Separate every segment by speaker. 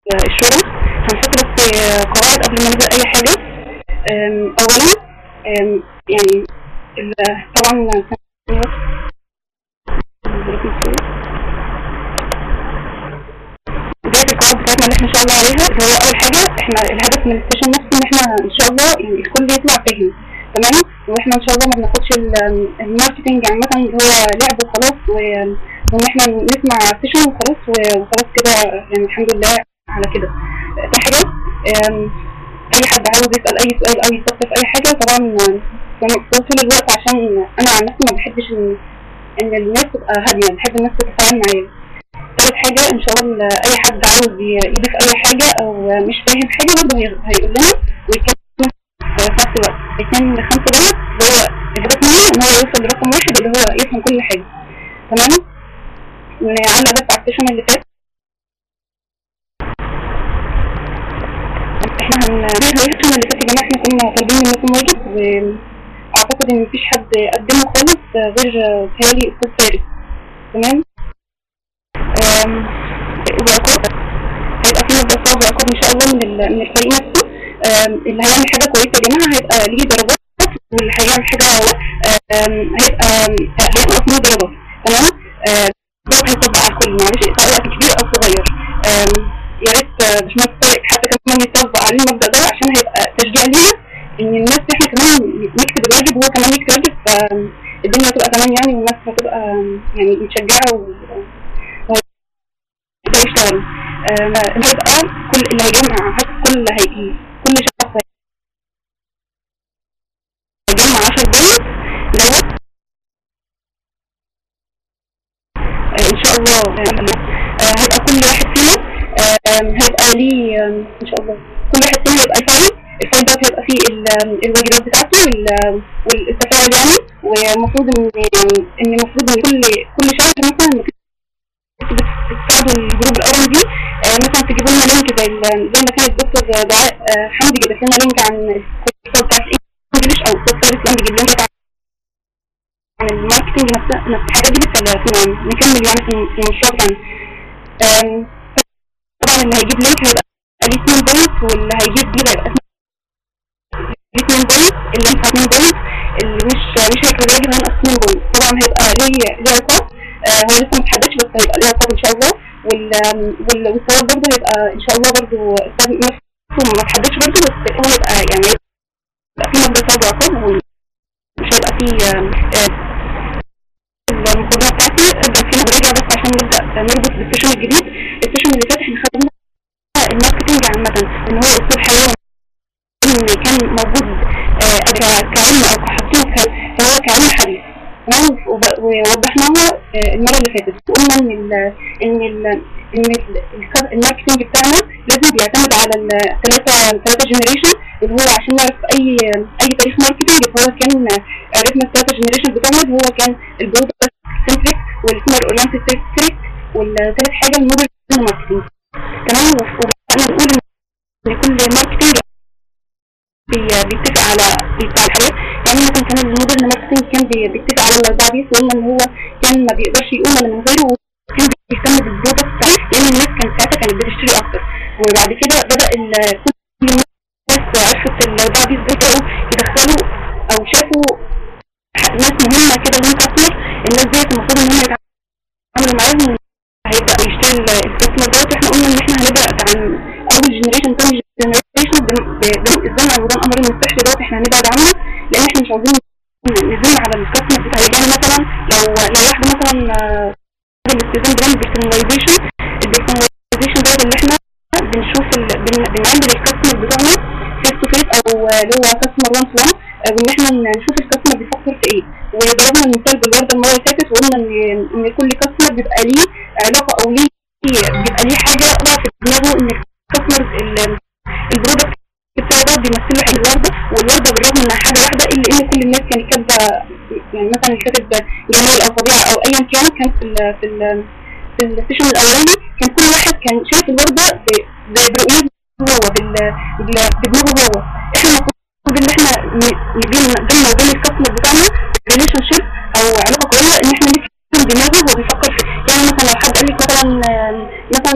Speaker 1: الشغل هنحط بس قواعد قبل ما نبدأ أي حاجة أم، أولا أم، يعني ال- طبعا بداية القواعد بتاعتنا اللي احنا ان شاء الله عليها اللي هو اول حاجة احنا الهدف من السيشن نفسه ان احنا ان شاء الله يعني الكل يطلع فاهم تمام واحنا ان شاء الله ما بناخدش ال- الماركتينج عامة اللي هو لعب وخلاص و- وان احنا نسمع سيشن وخلاص و- وخلاص كده يعني الحمد لله على كده ده حاجة أم، اي حد عاوز يسأل اي سؤال او يستفسر في اي حاجة طبعا في طول الوقت عشان انا عن نفسي ما بحبش ان ان الناس تبقى هادية بحب الناس تتفاعل معايا ثالث حاجة ان شاء الله اي حد عاوز ي- يضيف اي حاجة او مش فاهم حاجة برضه هي- هيقول لنا ويتكلم في نفس الوقت الاثنين خمسة دولت اللي هو الهدف منه ان هو يوصل لرقم واحد اللي هو يفهم كل حاجة تمام نعلق بس على السيشن اللي فات احنا هنعمل السيشن اللي فات يا جماعة احنا كنا طالبين منكم واجب واعتقد ان مفيش حد قدمه خالص غير تهيألي استاذ فارس تمام أم، وعقاب هيبقى في مبدأ صعب وعقاب ان شاء الله من ال- من الفريق نفسه أم، اللي هيعمل حاجة كويسة يا جماعة هيبقى ليه درجات واللي هيعمل حاجة أم، هيبقى هينقص له درجات تمام أم، ده هيطبق على الكل معلش سواء وقت كبير او صغير أم، يا ريت آه، باشمهندس طارق حتى كمان يطبق عليه المبدأ ده عشان هيبقى تشجيع لينا ان الناس احنا كمان نكتب الواجب وهو كمان يكتب الواجب فالدنيا هتبقى تمام يعني والناس هتبقى يعني متشجعة و ده يشتغل هيبقى كل اللي هيجمع كل اللي هيجي كل شخص هيجمع 10 دقايق دوت آه، ان شاء الله آه، هيبقى كل واحد فينا آه، هيبقى ليه آه، ان شاء الله كل واحد فينا هيبقى فايل الفايل ده هيبقى فيه ال- الواجبات بتاعته وال- والتفاعل يعني ومفروض ان يعني ان المفروض ان كل كل شهر مثلا بتساعدوا الجروب الاول دي آه، مثلا تجيبوا لنا لينك زي ال- زي ما كانت الدكتور دعاء آه، حمدي جابت لنا لينك عن الكورس بتاعت الانجليش او الدكتور اسلام بيجيب لنا عن الماركتنج نفسها نفس الحاجات دي بتسلى نكمل يعني في في المشروع بتاعنا آم، طبعا اللي هيجيب لينك هيبقى ليه 2 بوينت واللي هيجيب دي هيبقى ليه 2 بوينت اللي هيدفع 2 بوينت اللي مش مش هيكتب الواجب هينقص 2 بوينت طبعا هيبقى ليه ليه عقاب آه، هو لسه متحددش بس هيبقى ليه عقاب ان شاء الله وال وال- والثواب برضه هيبقى ان شاء الله برضه الثواب نفسه ما اتحددش برضه بس هو هيبقى يعني هيبقى في مبدأ ثواب وعقاب ومش هيبقى في آم، آه، المقدمة بتاعتي ابدأ فيها براجع بس عشان نبدأ نربط بالسيشن الجديد السيشن اللي فات احنا خدنا الماركتنج عامة ان هو اسلوب حيوي ان كان موجود آه، ك- كعلم او كحاطينه ك- فهو كعلم حديث تمام وب- ووضحناها آه، المرة اللي فاتت وقلنا ان ال ان ال ان ال- الك- الماركتنج بتاعنا لازم بيعتمد على الثلاثة ثلاثة جنريشن اللي هو عشان نعرف اي اي تاريخ ماركتنج فهو كان عرفنا الثلاثة جنريشن بتوعنا اللي هو كان البرودكت سنتريك والكومر اورينتد سنتريك والثالث حاجة الموديل ماركتنج تمام وبدأنا نقول ان كل ماركتنج بي- بيتفق على بتاع الحاجات يعني مثلا كان الموديل ماركتنج كان بي- بيتفق على الاربعه دي وقلنا ان هو كان ما بيقدرش يقوم الا من غيره وكان بيهتم بالبرودكت بتاعه لان الناس كانت ساعتها كانت بتشتري اكتر وبعد كده بدا ال- كل الناس عرفت الاربعه دي بداوا يدخلوا او شافوا ح- ناس مهمه كده من كاستمر الناس ديت المفروض ان هم يتعاملوا معاهم هيبدأ يشتري الكاستمر دوت احنا قلنا ان احنا هنبعد عن اول جنريشن تاني جنريشن ازاي عن نظام امر السحر دوت احنا هنبعد عنه لان احنا مش عاوزين نزوم على الكاستمر بتاع يعني مثلا لو لو واحده مثلا آه، الاستخدام براند بيرسوناليزيشن البيرسوناليزيشن دوت اللي احنا بنشوف ال... بن... بنعمل الكاستمر بتاعنا فيس تو فيس او آه، اللي هو كاستمر 1 تو 1 وان احنا نشوف الكاستمر بيفكر في ايه وضربنا المثال بالورده المره اللي فاتت وقلنا ان ان كل كاستمر بيبقى ليه علاقه او ليه بيبقى ليه حاجه واقعه في دماغه ان الكاستمر ال- البرودكت بتاعه ده بيمثل له حاجه الورده والورده بالرغم انها حاجه واحده الا ان كل الناس كانت كاتبه يعني مثلا اللي كاتب جمال او طبيعه او ايا كان كان في ال في ال في السيشن الاولاني كان كل واحد كان شايف الورده ب- ب- برؤيته هو بال- بال- بدماغه هو احنا المفروض ان احنا ن- نبين بيننا وبين الكاستمر بتاعنا ريليشن شيب او علاقه قويه ان احنا نفهم دماغه هو بيفكر في يعني مثلا لو حد قال لك مثلا آم، مثلا ب-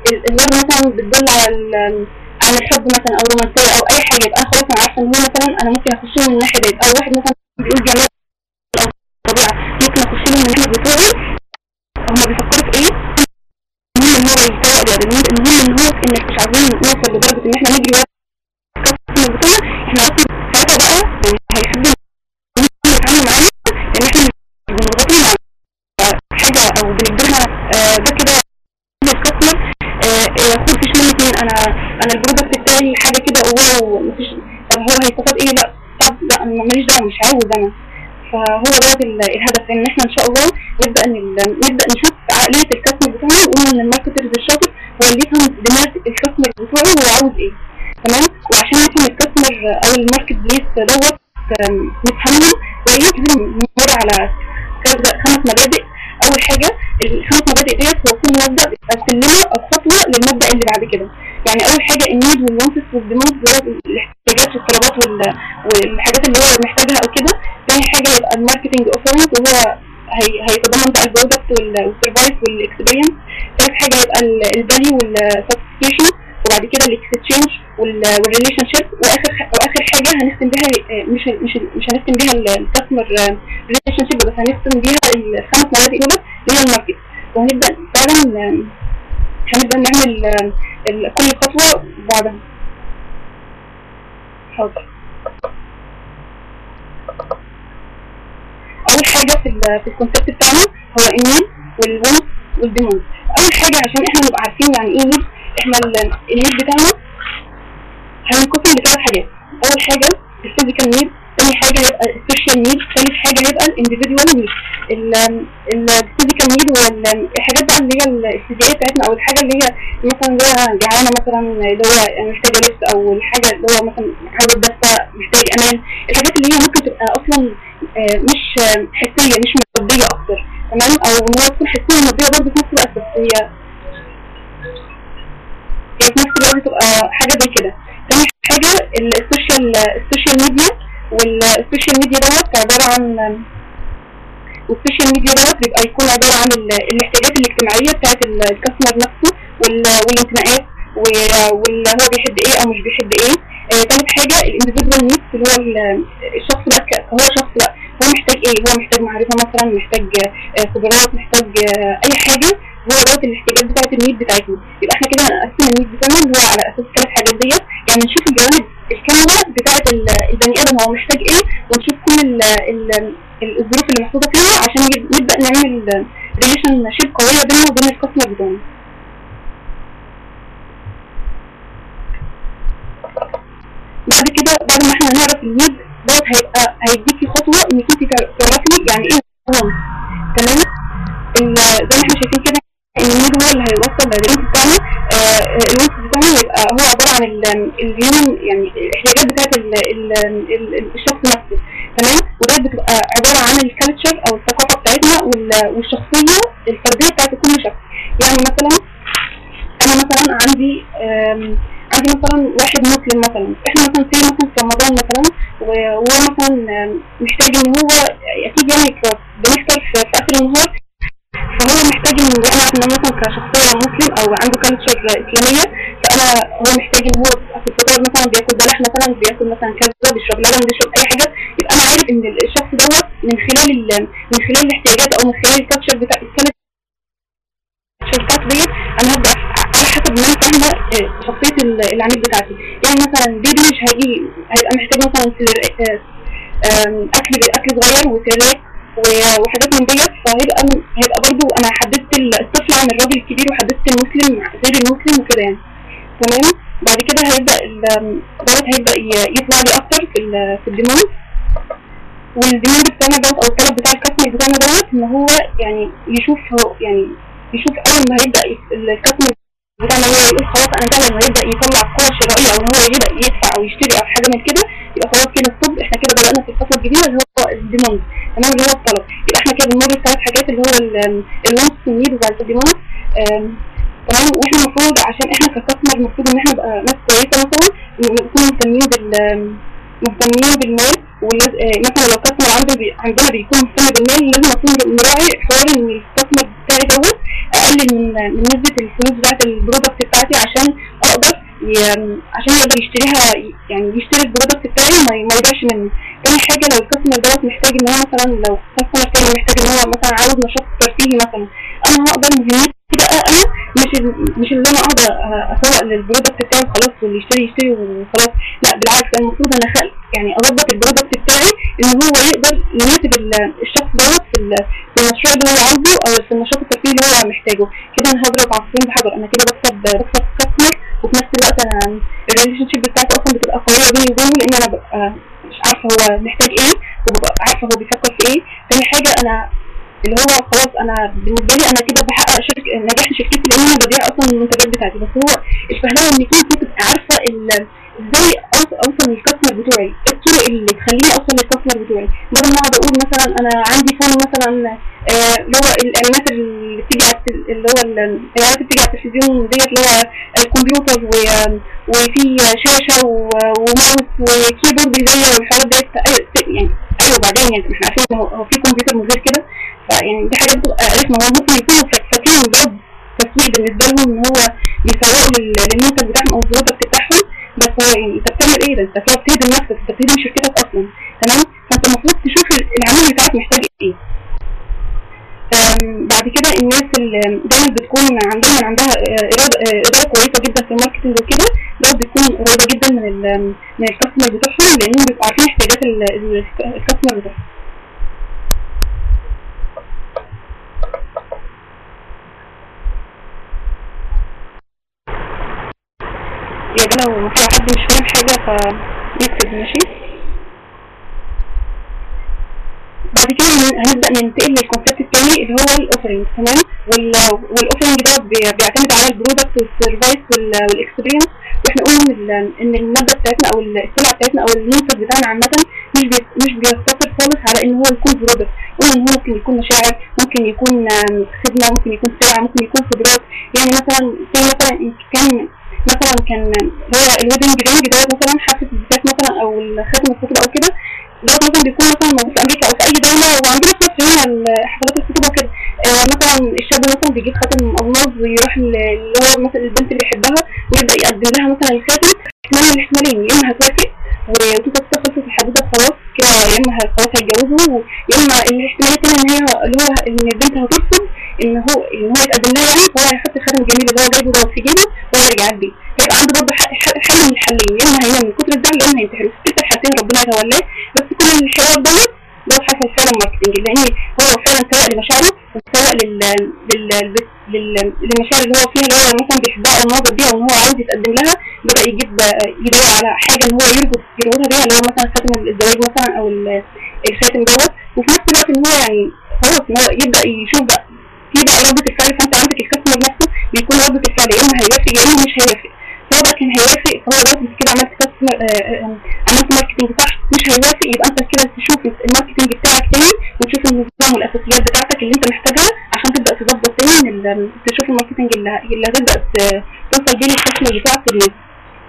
Speaker 1: ال- اللغة مثلا بتدل على ال- على الحب مثلا او رومانسية او اي حاجة يبقى انا خلاص انا عارفة ان هو مثلا انا ممكن اخش له من الناحية ديت او واحد مثلا بيقول جمال او طبيعة ممكن اخش له من الناحية بتوعي هما بيفكروا في ايه المهم ان هو يتطور يعني المهم المهم ان هو انك مش عايزين نوصل لدرجة ان احنا نجري ورا الكاستمر بتوعنا احنا اصلا ساعتها بقى يعني هيحبوا يتعاملوا معانا لان احنا بنضغطهم على حاجة او بنجبرها آه، ده كده الكاستمر خد فيش مني اتنين انا انا البرودكت بتاعي حاجة كده واو مفيش طب هو هيستفاد ايه لا طب لا انا ماليش دعوة مش عاوز انا فهو ده ال- الهدف ان احنا ان شاء الله نبدا ن- نبدا نشوف عقليه الكاستمر بتاعنا ونقول ان الماركترز الشاطر هو اللي يفهم دماغ الكاستمر بتاعه هو عاوز ايه تمام وعشان نفهم الكاستمر او الماركت بليس دوت آم، نفهمهم كويس لازم نمر على كذا خمس مبادئ اول حاجه الخمس مبادئ ديت هو كل مبدا بيبقى سلمه او خطوه للمبدا اللي بعد كده يعني اول حاجه النيد والوانتس والديموند اللي هو الاحتياجات والطلبات وال- والحاجات اللي هو محتاجها او كده تاني حاجه يبقى الماركتنج اوفرنس وهو هي هيتضمن بقى البرودكت والسيرفايس والاكسبيرينس ثالث حاجه يبقى الفاليو والساتسفيكيشن وبعد كده الاكستشينج والريليشن شيب واخر ح- واخر حاجه هنختم بيها آه، مش مش مش هنختم بيها الكاستمر ريليشن شيب بس هنختم بيها الخمس مبادئ دول اللي هي الماركت وهنبدا فعلا آه، هنبدا نعمل آه، ال- كل خطوه بعدها حاضر اول حاجه في ال في الكونسيبت بتاعنا هو النيد والوانت والديموند اول حاجه عشان احنا نبقى عارفين يعني ايه نيد احنا ال- النيد بتاعنا هننقسم لثلاث حاجات اول حاجه الفيزيكال نيد ثاني حاجه هيبقى السوشيال نيد ثالث حاجه هيبقى الانديفيدوال نيد الفيزيكال نيد والحاجات بقى اللي هي الاحتياجات بتاعتنا او الحاجه اللي هي مثلا اللي هو جعانه مثلا اللي هو محتاجه لبس او الحاجه اللي هو مثلا عاوز دفى محتاج امان الحاجات اللي هي ممكن تبقى اصلا آه، مش آه، حسيه مش ماديه اكتر تمام او ان هو تكون حسيه وماديه برضه في نفس الوقت بس هي هي في نفس الوقت تبقى حاجه زي كده تاني حاجه السوشيال السوشيال ميديا والسوشيال ميديا دوت عباره عن والسوشيال ميديا دوت بيبقى يكون عباره عن ال- الاحتياجات الاجتماعيه بتاعت ال- الكاستمر نفسه وال- والانتماءات و- واللي هو بيحب ايه او مش بيحب ايه آه، تالت حاجه الانديفيدوال نيدز اللي هو ال- الشخص بقى ك- هو شخص بقى هو محتاج ايه هو محتاج معرفه مثلا محتاج آه، خبرات محتاج آه، اي حاجه هو دوت الاحتياجات بتاعت النيد بتاعتنا يبقى احنا كده هنقسم النيد بتاعنا اللي هو على اساس الثلاث حاجات ديت يعني نشوف الجوانب الكامله بتاعت ال- البني ادم هو محتاج ايه ونشوف كل ال ال ال- الظروف اللي محطوطه فيها عشان يب- نبدا نعمل ريليشن شيب قويه بيننا وبين الكاستمر بتاعنا بعد كده بعد ما احنا نعرف النيد دوت هيبقى هيديكي خطوه انك انت تع- تعرفي يعني ايه هو تمام ال- زي ما احنا شايفين كده ان النيد هو اللي هيوصل للرينج بتاعنا آه، آه، الرينج بتاعنا هيبقى هو عباره عن الهيومن يعني الاحتياجات بتاعت ال- ال- ال- ال- الشخص نفسه تمام وده بتبقى عباره عن الكالتشر او الثقافه بتاعتنا وال- والشخصيه الفرديه بتاعت كل شخص يعني مثلا انا مثلا عندي آم، عندي مثلا واحد مسلم مثلا احنا مثلا في مثلا في رمضان مثلا وهو مثلا آم، محتاج ان هو اكيد يعني ك- بنفطر في في اخر النهار فهو محتاج ان انا انا مثلا كشخصيه مسلم او عنده كالتشر اسلاميه فانا هو محتاج ان هو في الفطار مثلا بياكل بلح مثلا بياكل مثلا كذا بيشرب لبن بيشرب اي حاجه يبقى انا عارف ان الشخص دوت من خلال ال- من خلال الاحتياجات او من خلال الكالتشر بتاع الكالتشر بتاعته ديت انا هبدا على حسب ما انا فاهمه آه، شخصيه ال- العميل بتاعتي يعني مثلا بيبي مش هيجي هيبقى محتاج مثلا سلر- آه، آم، اكل اكل صغير وسيرلاك و- وحاجات من ديت فهيبقى هيبقى برضو انا حددت الطفل عن الراجل الكبير وحددت المسلم غير المسلم وكده يعني تمام بعد كده هيبدا ال- دوت هيبدا ي- يطلع لي اكتر في ال- في الديموند والديموند بتاعنا دوت او الطلب بتاع الكاستمر بتاعنا دوت ان هو يعني يشوف هو يعني يشوف اول ما هيبدا يس- الكاستمر بتاعنا هو يقول خلاص انا فعلا لما يبدا يطلع قوه شرائيه او ان هو يبدا يدفع او يشتري او حاجه من كده يبقى خلاص كده ستوب احنا كده بدانا في الخطوه الجديده اللي هو الديموند تمام اللي هو الطلب يبقى احنا كده بنمر بثلاث حاجات اللي هو الوانس والنيد وبعد كده الديموند آم، تمام واحنا المفروض عشان احنا ككاستمر المفروض ان احنا نبقى ناس كويسه مثلا نكون مهتمين بال مهتمين بالمال واللاز... آه، مثلا لو كاستمر عنده بي... عندنا بيكون مهتم بالمال لازم اكون مراعي حوار ان الكاستمر بتاعي دوت اقل يقلل من من نسبه الفلوس بتاعت البرودكت بتاعتي عشان اقدر ي- عشان يقدر يشتريها يعني يشتري البرودكت بتاعي ما ي- ما يضيعش مني تاني حاجه لو الكاستمر دوت محتاج ان هو مثلا لو كاستمر تاني محتاج ان هو مثلا عاوز نشاط ترفيهي مثلا انا هقدر مهمتي بقى انا مش ال- مش اللي انا اقعد أ- اسوق للبرودكت بتاعي وخلاص واللي يشتري يشتري وخلاص لا بالعكس أنا المفروض انا خلق يعني اظبط البرودكت بتاعي ان هو يقدر يناسب ال- الشخص دوت في ال- في المشروع اللي هو عاوزه او في النشاط الترفيهي اللي هو محتاجه كده انا هضرب عصفورين بحجر انا كده بكسب بكسب كاستمر وفي نفس الوقت انا الريليشن شيب بتاعتي اصلا بتبقى قويه بيني وبينه لان انا ببقى مش عارفه هو محتاج ايه وببقى عارفه هو بيفكر في ايه تاني حاجه انا اللي هو خلاص انا بالنسبه لي انا كده بحقق شرك نجاح شركتي لان انا ببيع اصلا المنتجات بتاعتي بس هو الفهلوه ان يكون كنت تبقى عارفه ال- ازاي أوص- اوصل للكاستمر بتوعي إيه الطرق اللي تخليني اوصل للكاستمر بتوعي بدل ما اقعد اقول مثلا انا عندي فون مثلا آه، اللي هو الاعلانات اللي بتيجي على التل- اللي هو ال- الاعلانات اللي بتيجي على التلفزيون ديت اللي هو الكمبيوتر و- وفي شاشه و- وماوس وكيبورد زي والحوارات ديت أيوة، يعني ايوه بعدين يعني احنا عارفين إن هو هو في كمبيوتر من غير كده فيعني دي حاجه بتبقى رخمه هو ممكن يكونوا فا- فاكرين بجد تسويق بالنسبه لهم ان هو بيسوقوا لل- للمنتج بتاعهم او البرودكت بتاعهم بس هو يعني انت بتعمل ايه ده انت كده بتهدم نفسك انت بتهدم شركتك اصلا تمام فانت المفروض تشوف ال- العميل بتاعك محتاج ايه أم، بعد كده الناس اللي دايما بتكون عندها عندها آه، إرادة آه، إدارة كويسة جدا في الماركتنج وكده ده بتكون قريبة جدا من ال من الكاستمر بتوعهم لأنهم بيبقوا عارفين احتياجات ال- ال- الكاستمر بتوعهم يا ده لو في حد مش فاهم حاجة فيكتب ماشي بعد كده هن- هنبدأ ننتقل للكونسيبت التاني اللي هو الاوفرنج تمام والاوفرنج ده بي- بيعتمد على البرودكت والسيرفيس والاكسبيرينس واحنا قلنا ان ال- ان المادة بتاعتنا او السلعة بتاعتنا او المنتج بتاعنا عامة مش بي مش بيقتصر خالص على ان هو يكون برودكت قلنا ان هو ممكن يكون مشاعر ممكن يكون آم، خدمة ممكن يكون سلعة ممكن يكون خبرات يعني مثلا زي مثلا إن كان مثلا كان هو الويدنج رينج دوت مثلا حفلة الزفاف مثلا او خاتم الخطوبة او كده دوت مثلا بيكون مثلا موجود في امريكا او في اي دولة وعندنا في مصر هنا ال- حفلات الخطوبة وكده آه مثلا الشاب مثلا بيجيب خاتم الماظ ويروح ل- اللي هو مثلا البنت اللي بيحبها ويبدا يقدم لها مثلا الخاتم احتمال من الاحتمالين يا اما هتوافق وتبقى كده خلصت الحدوته خلاص كده يا اما ه- خلاص هيتجوزوا يا اما الاحتمال التاني ان هي اللي هو ان البنت هترفض ان هو ان هو يتقدم لها يعني فهو هيحط الخاتم الجميل اللي هو جايبه دوت في جيبه وهو يرجع البيت هيبقى عنده برضه ح- ح- حل من الحلين يا اما هينام من كتر الزعل يا اما هينتحر في كلتا الحالتين ربنا يتولاه بس كل الحوار دوت ده حصل فعلا ماركتنج لان هو فعلا سواء لمشاعره وسواء لل لل لل- للمشاعر اللي هو فيها اللي هو مثلا بيحبها او معجب بيها وان هو عاوز يتقدم لها بدا يجيب يدور على حاجه ان هو يربط يربطها بيها اللي هو مثلا خاتم الزواج مثلا او ال- الخاتم دوت وفي نفس الوقت ان هو يعني خلاص ان هو يبدا يشوف بقى في بقى ردة الفعل فانت عندك الكاستمر نفسه بيكون ردة الفعل يا اما هيوافق يا اما مش هيوافق فهو بقى كان هيوافق فهو بس انت كده عملت كاستمر عملت ماركتنج صح مش هيوافق يبقى انت كده تشوف الماركتنج بتاعك تاني وتشوف النظام والاساسيات بتاعتك اللي انت محتاجها عشان تبدا تظبط تاني من ال- تشوف الماركتنج اللي اللي هتبدا ت- توصل بيه للكاستمر بتاعك في الناس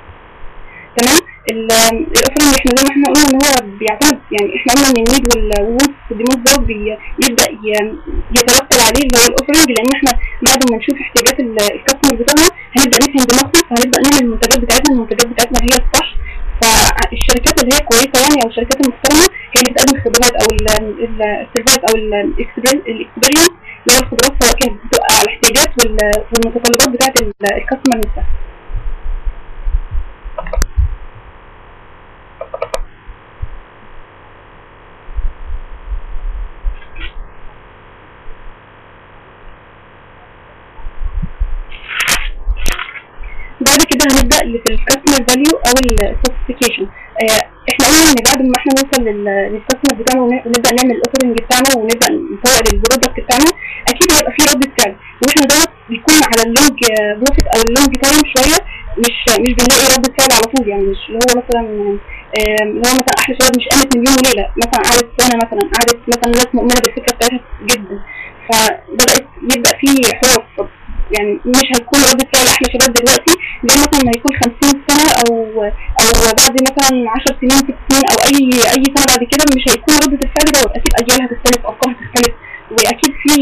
Speaker 1: تمام الاوفرنج احنا زي ما احنا قلنا ان هو بيعتمد يعني احنا قلنا ان النيد والوونت والديموند دوت بي- يبدا ي- يترتب عليه اللي هو الاوفرنج لان احنا بعد ما نشوف احتياجات ال- الكاستمر بتاعنا هنبدا نفهم دماغهم فهنبدا نعمل المنتجات بتاعتنا المنتجات بتاعتنا هي الصح فالشركات اللي هي كويسه يعني او الشركات المحترمه هي اللي بتقدم خدمات او السيرفيس او الاكسبيرينس اللي هو الخبرات سواء كانت بتبقى على الاحتياجات وال- والمتطلبات بتاعت ال- الكاستمر نفسها بعد كده هنبدا اللي في الكاستمر فاليو او السبيسيفيكيشن احنا قلنا ان بعد ما احنا نوصل لل- للكاستمر بتاعنا ون- ونبدا نعمل الاوفرنج بتاعنا ونبدا نسوق للبرودكت بتاعنا اكيد هيبقى في ردة فعل واحنا دوت بيكون على اللونج بروفيت او اللونج تايم شويه مش مش بنلاقي ردة فعل على طول يعني مش اللي هو مثلا آم، اللي هو مثلا احلى شباب مش قامت من يوم وليله مثلا قعدت سنه مثلا قعدت مثلا ناس مؤمنه بالفكره بتاعتها جدا فبدات يبدا في حوار طب يعني مش هيكون ردة فعل احلى شباب دلوقتي زي مثلا ما يكون 50 سنة او او بعد مثلا 10 سنين 6 سنين او اي اي سنة بعد كده مش هيكون ردة الفعل دوت اكيد اجيال هتختلف افكار هتختلف واكيد في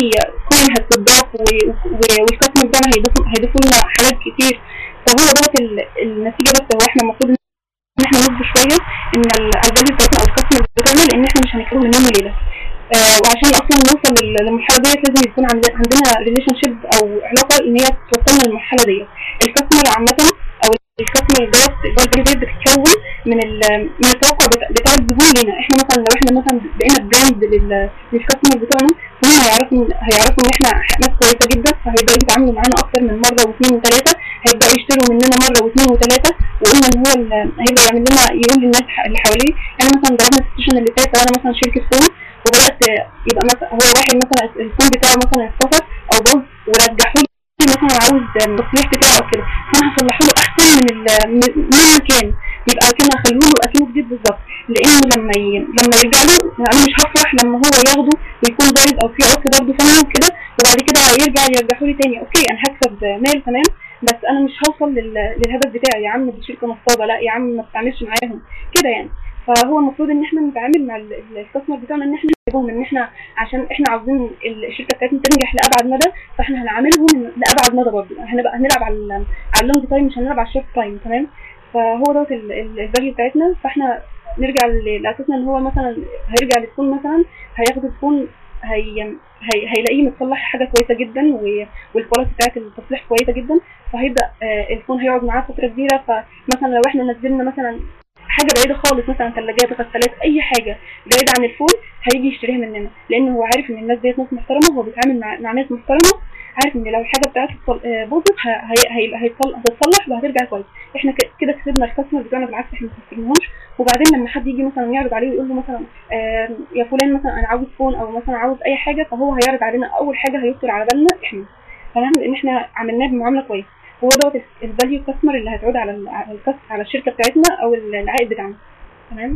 Speaker 1: كوين هتضاف والكاستمر بتاعنا هيضيفوا هيضيفوا لنا حاجات كتير فهو دوت ال- النتيجه بس هو احنا المفروض ان احنا نصبر شويه ان الفاليو بتاعتنا او الكاستمر بتاعنا لان احنا مش هنكتبه من يوم وليله آه وعشان اصلا نوصل لل- للمرحله ديت لازم يكون عند- عندنا ريليشن شيب او علاقه ان هي توصلنا للمرحله ديت الكاستمر عامه او الكاستمر دوت الفاليو ديت بتتكون من ال- من التوقع بتاع بتاع الزبون لينا احنا مثلا لو احنا مثلا بقينا براند لل- للكاستمر بتوعنا هم هيعرفوا هيعرفوا ان احنا ناس كويسه جدا فهيبداوا يتعاملوا معانا اكتر من مره واثنين وثلاثه هيبداوا يشتروا مننا مره واثنين وثلاثه وقلنا ان هو ال- هيبدا يعمل لنا يقول للناس اللي حواليه يعني مثلا ضربنا السيشن اللي فات وانا مثلا شركه فون وبدات يبقى مثلا هو واحد مثلا الفون بتاعه مثلا اتكسر او باظ ورجحوا لي مثلا عاوز التصليح بتاعه او كده فانا هصلحه له احسن من ال- من من ما كان يبقى كده هخليه له اكنه جديد بالظبط لانه لما ي... لما يرجع له انا مش هفرح لما هو ياخده ويكون بايظ او في عطل برضه فني وكده وبعد كده يرجع يرجحوا لي تاني اوكي انا هكسب مال تمام بس انا مش هوصل لل... للهدف بتاعي يا عم دي شركه نصابه لا يا عم ما تتعاملش معاهم كده يعني فهو المفروض ان احنا نتعامل مع ال- الكاستمر بتاعنا ان احنا نجيبهم ان احنا عشان احنا عاوزين الشركه بتاعتنا تنجح لابعد مدى فاحنا هنعاملهم لابعد مدى برضه هنبقى هنلعب على ال- على اللونج تايم مش هنلعب على الشورت تايم تمام فهو دوت الفاليو بتاعتنا فاحنا نرجع ل- لاساسنا ان هو مثلا هيرجع للفون مثلا هياخد الفون هي هي هيلاقيه متصلح حاجه كويسه جدا و- والكواليتي بتاعت التصليح كويسه جدا فهيبدا آه، الفون هيقعد معاه فتره كبيره فمثلا لو احنا نزلنا مثلا حاجه بعيده خالص مثلا ثلاجات غسالات اي حاجه بعيده عن الفون هيجي يشتريها مننا لان هو عارف ان الناس ديت ناس محترمه هو بيتعامل مع, مع ناس محترمه عارف ان لو الحاجه بتاعته اتصل- آه، باظت ه- هي- هي- هيتصل- هتتصلح وهترجع كويس احنا ك- كده كسبنا الكاستمر بتاعنا بالعكس احنا ما خسرناهوش وبعدين لما حد يجي مثلا يعرض عليه ويقول له مثلا آه، يا فلان مثلا انا عاوز فون او مثلا عاوز اي حاجه فهو هيعرض علينا اول حاجه هيخطر على بالنا احنا تمام لان احنا عملناه بمعامله كويسه هو دوت الفاليو كاستمر اللي هتعود على ال- على الكاست على الشركه بتاعتنا او العائد بتاعنا تمام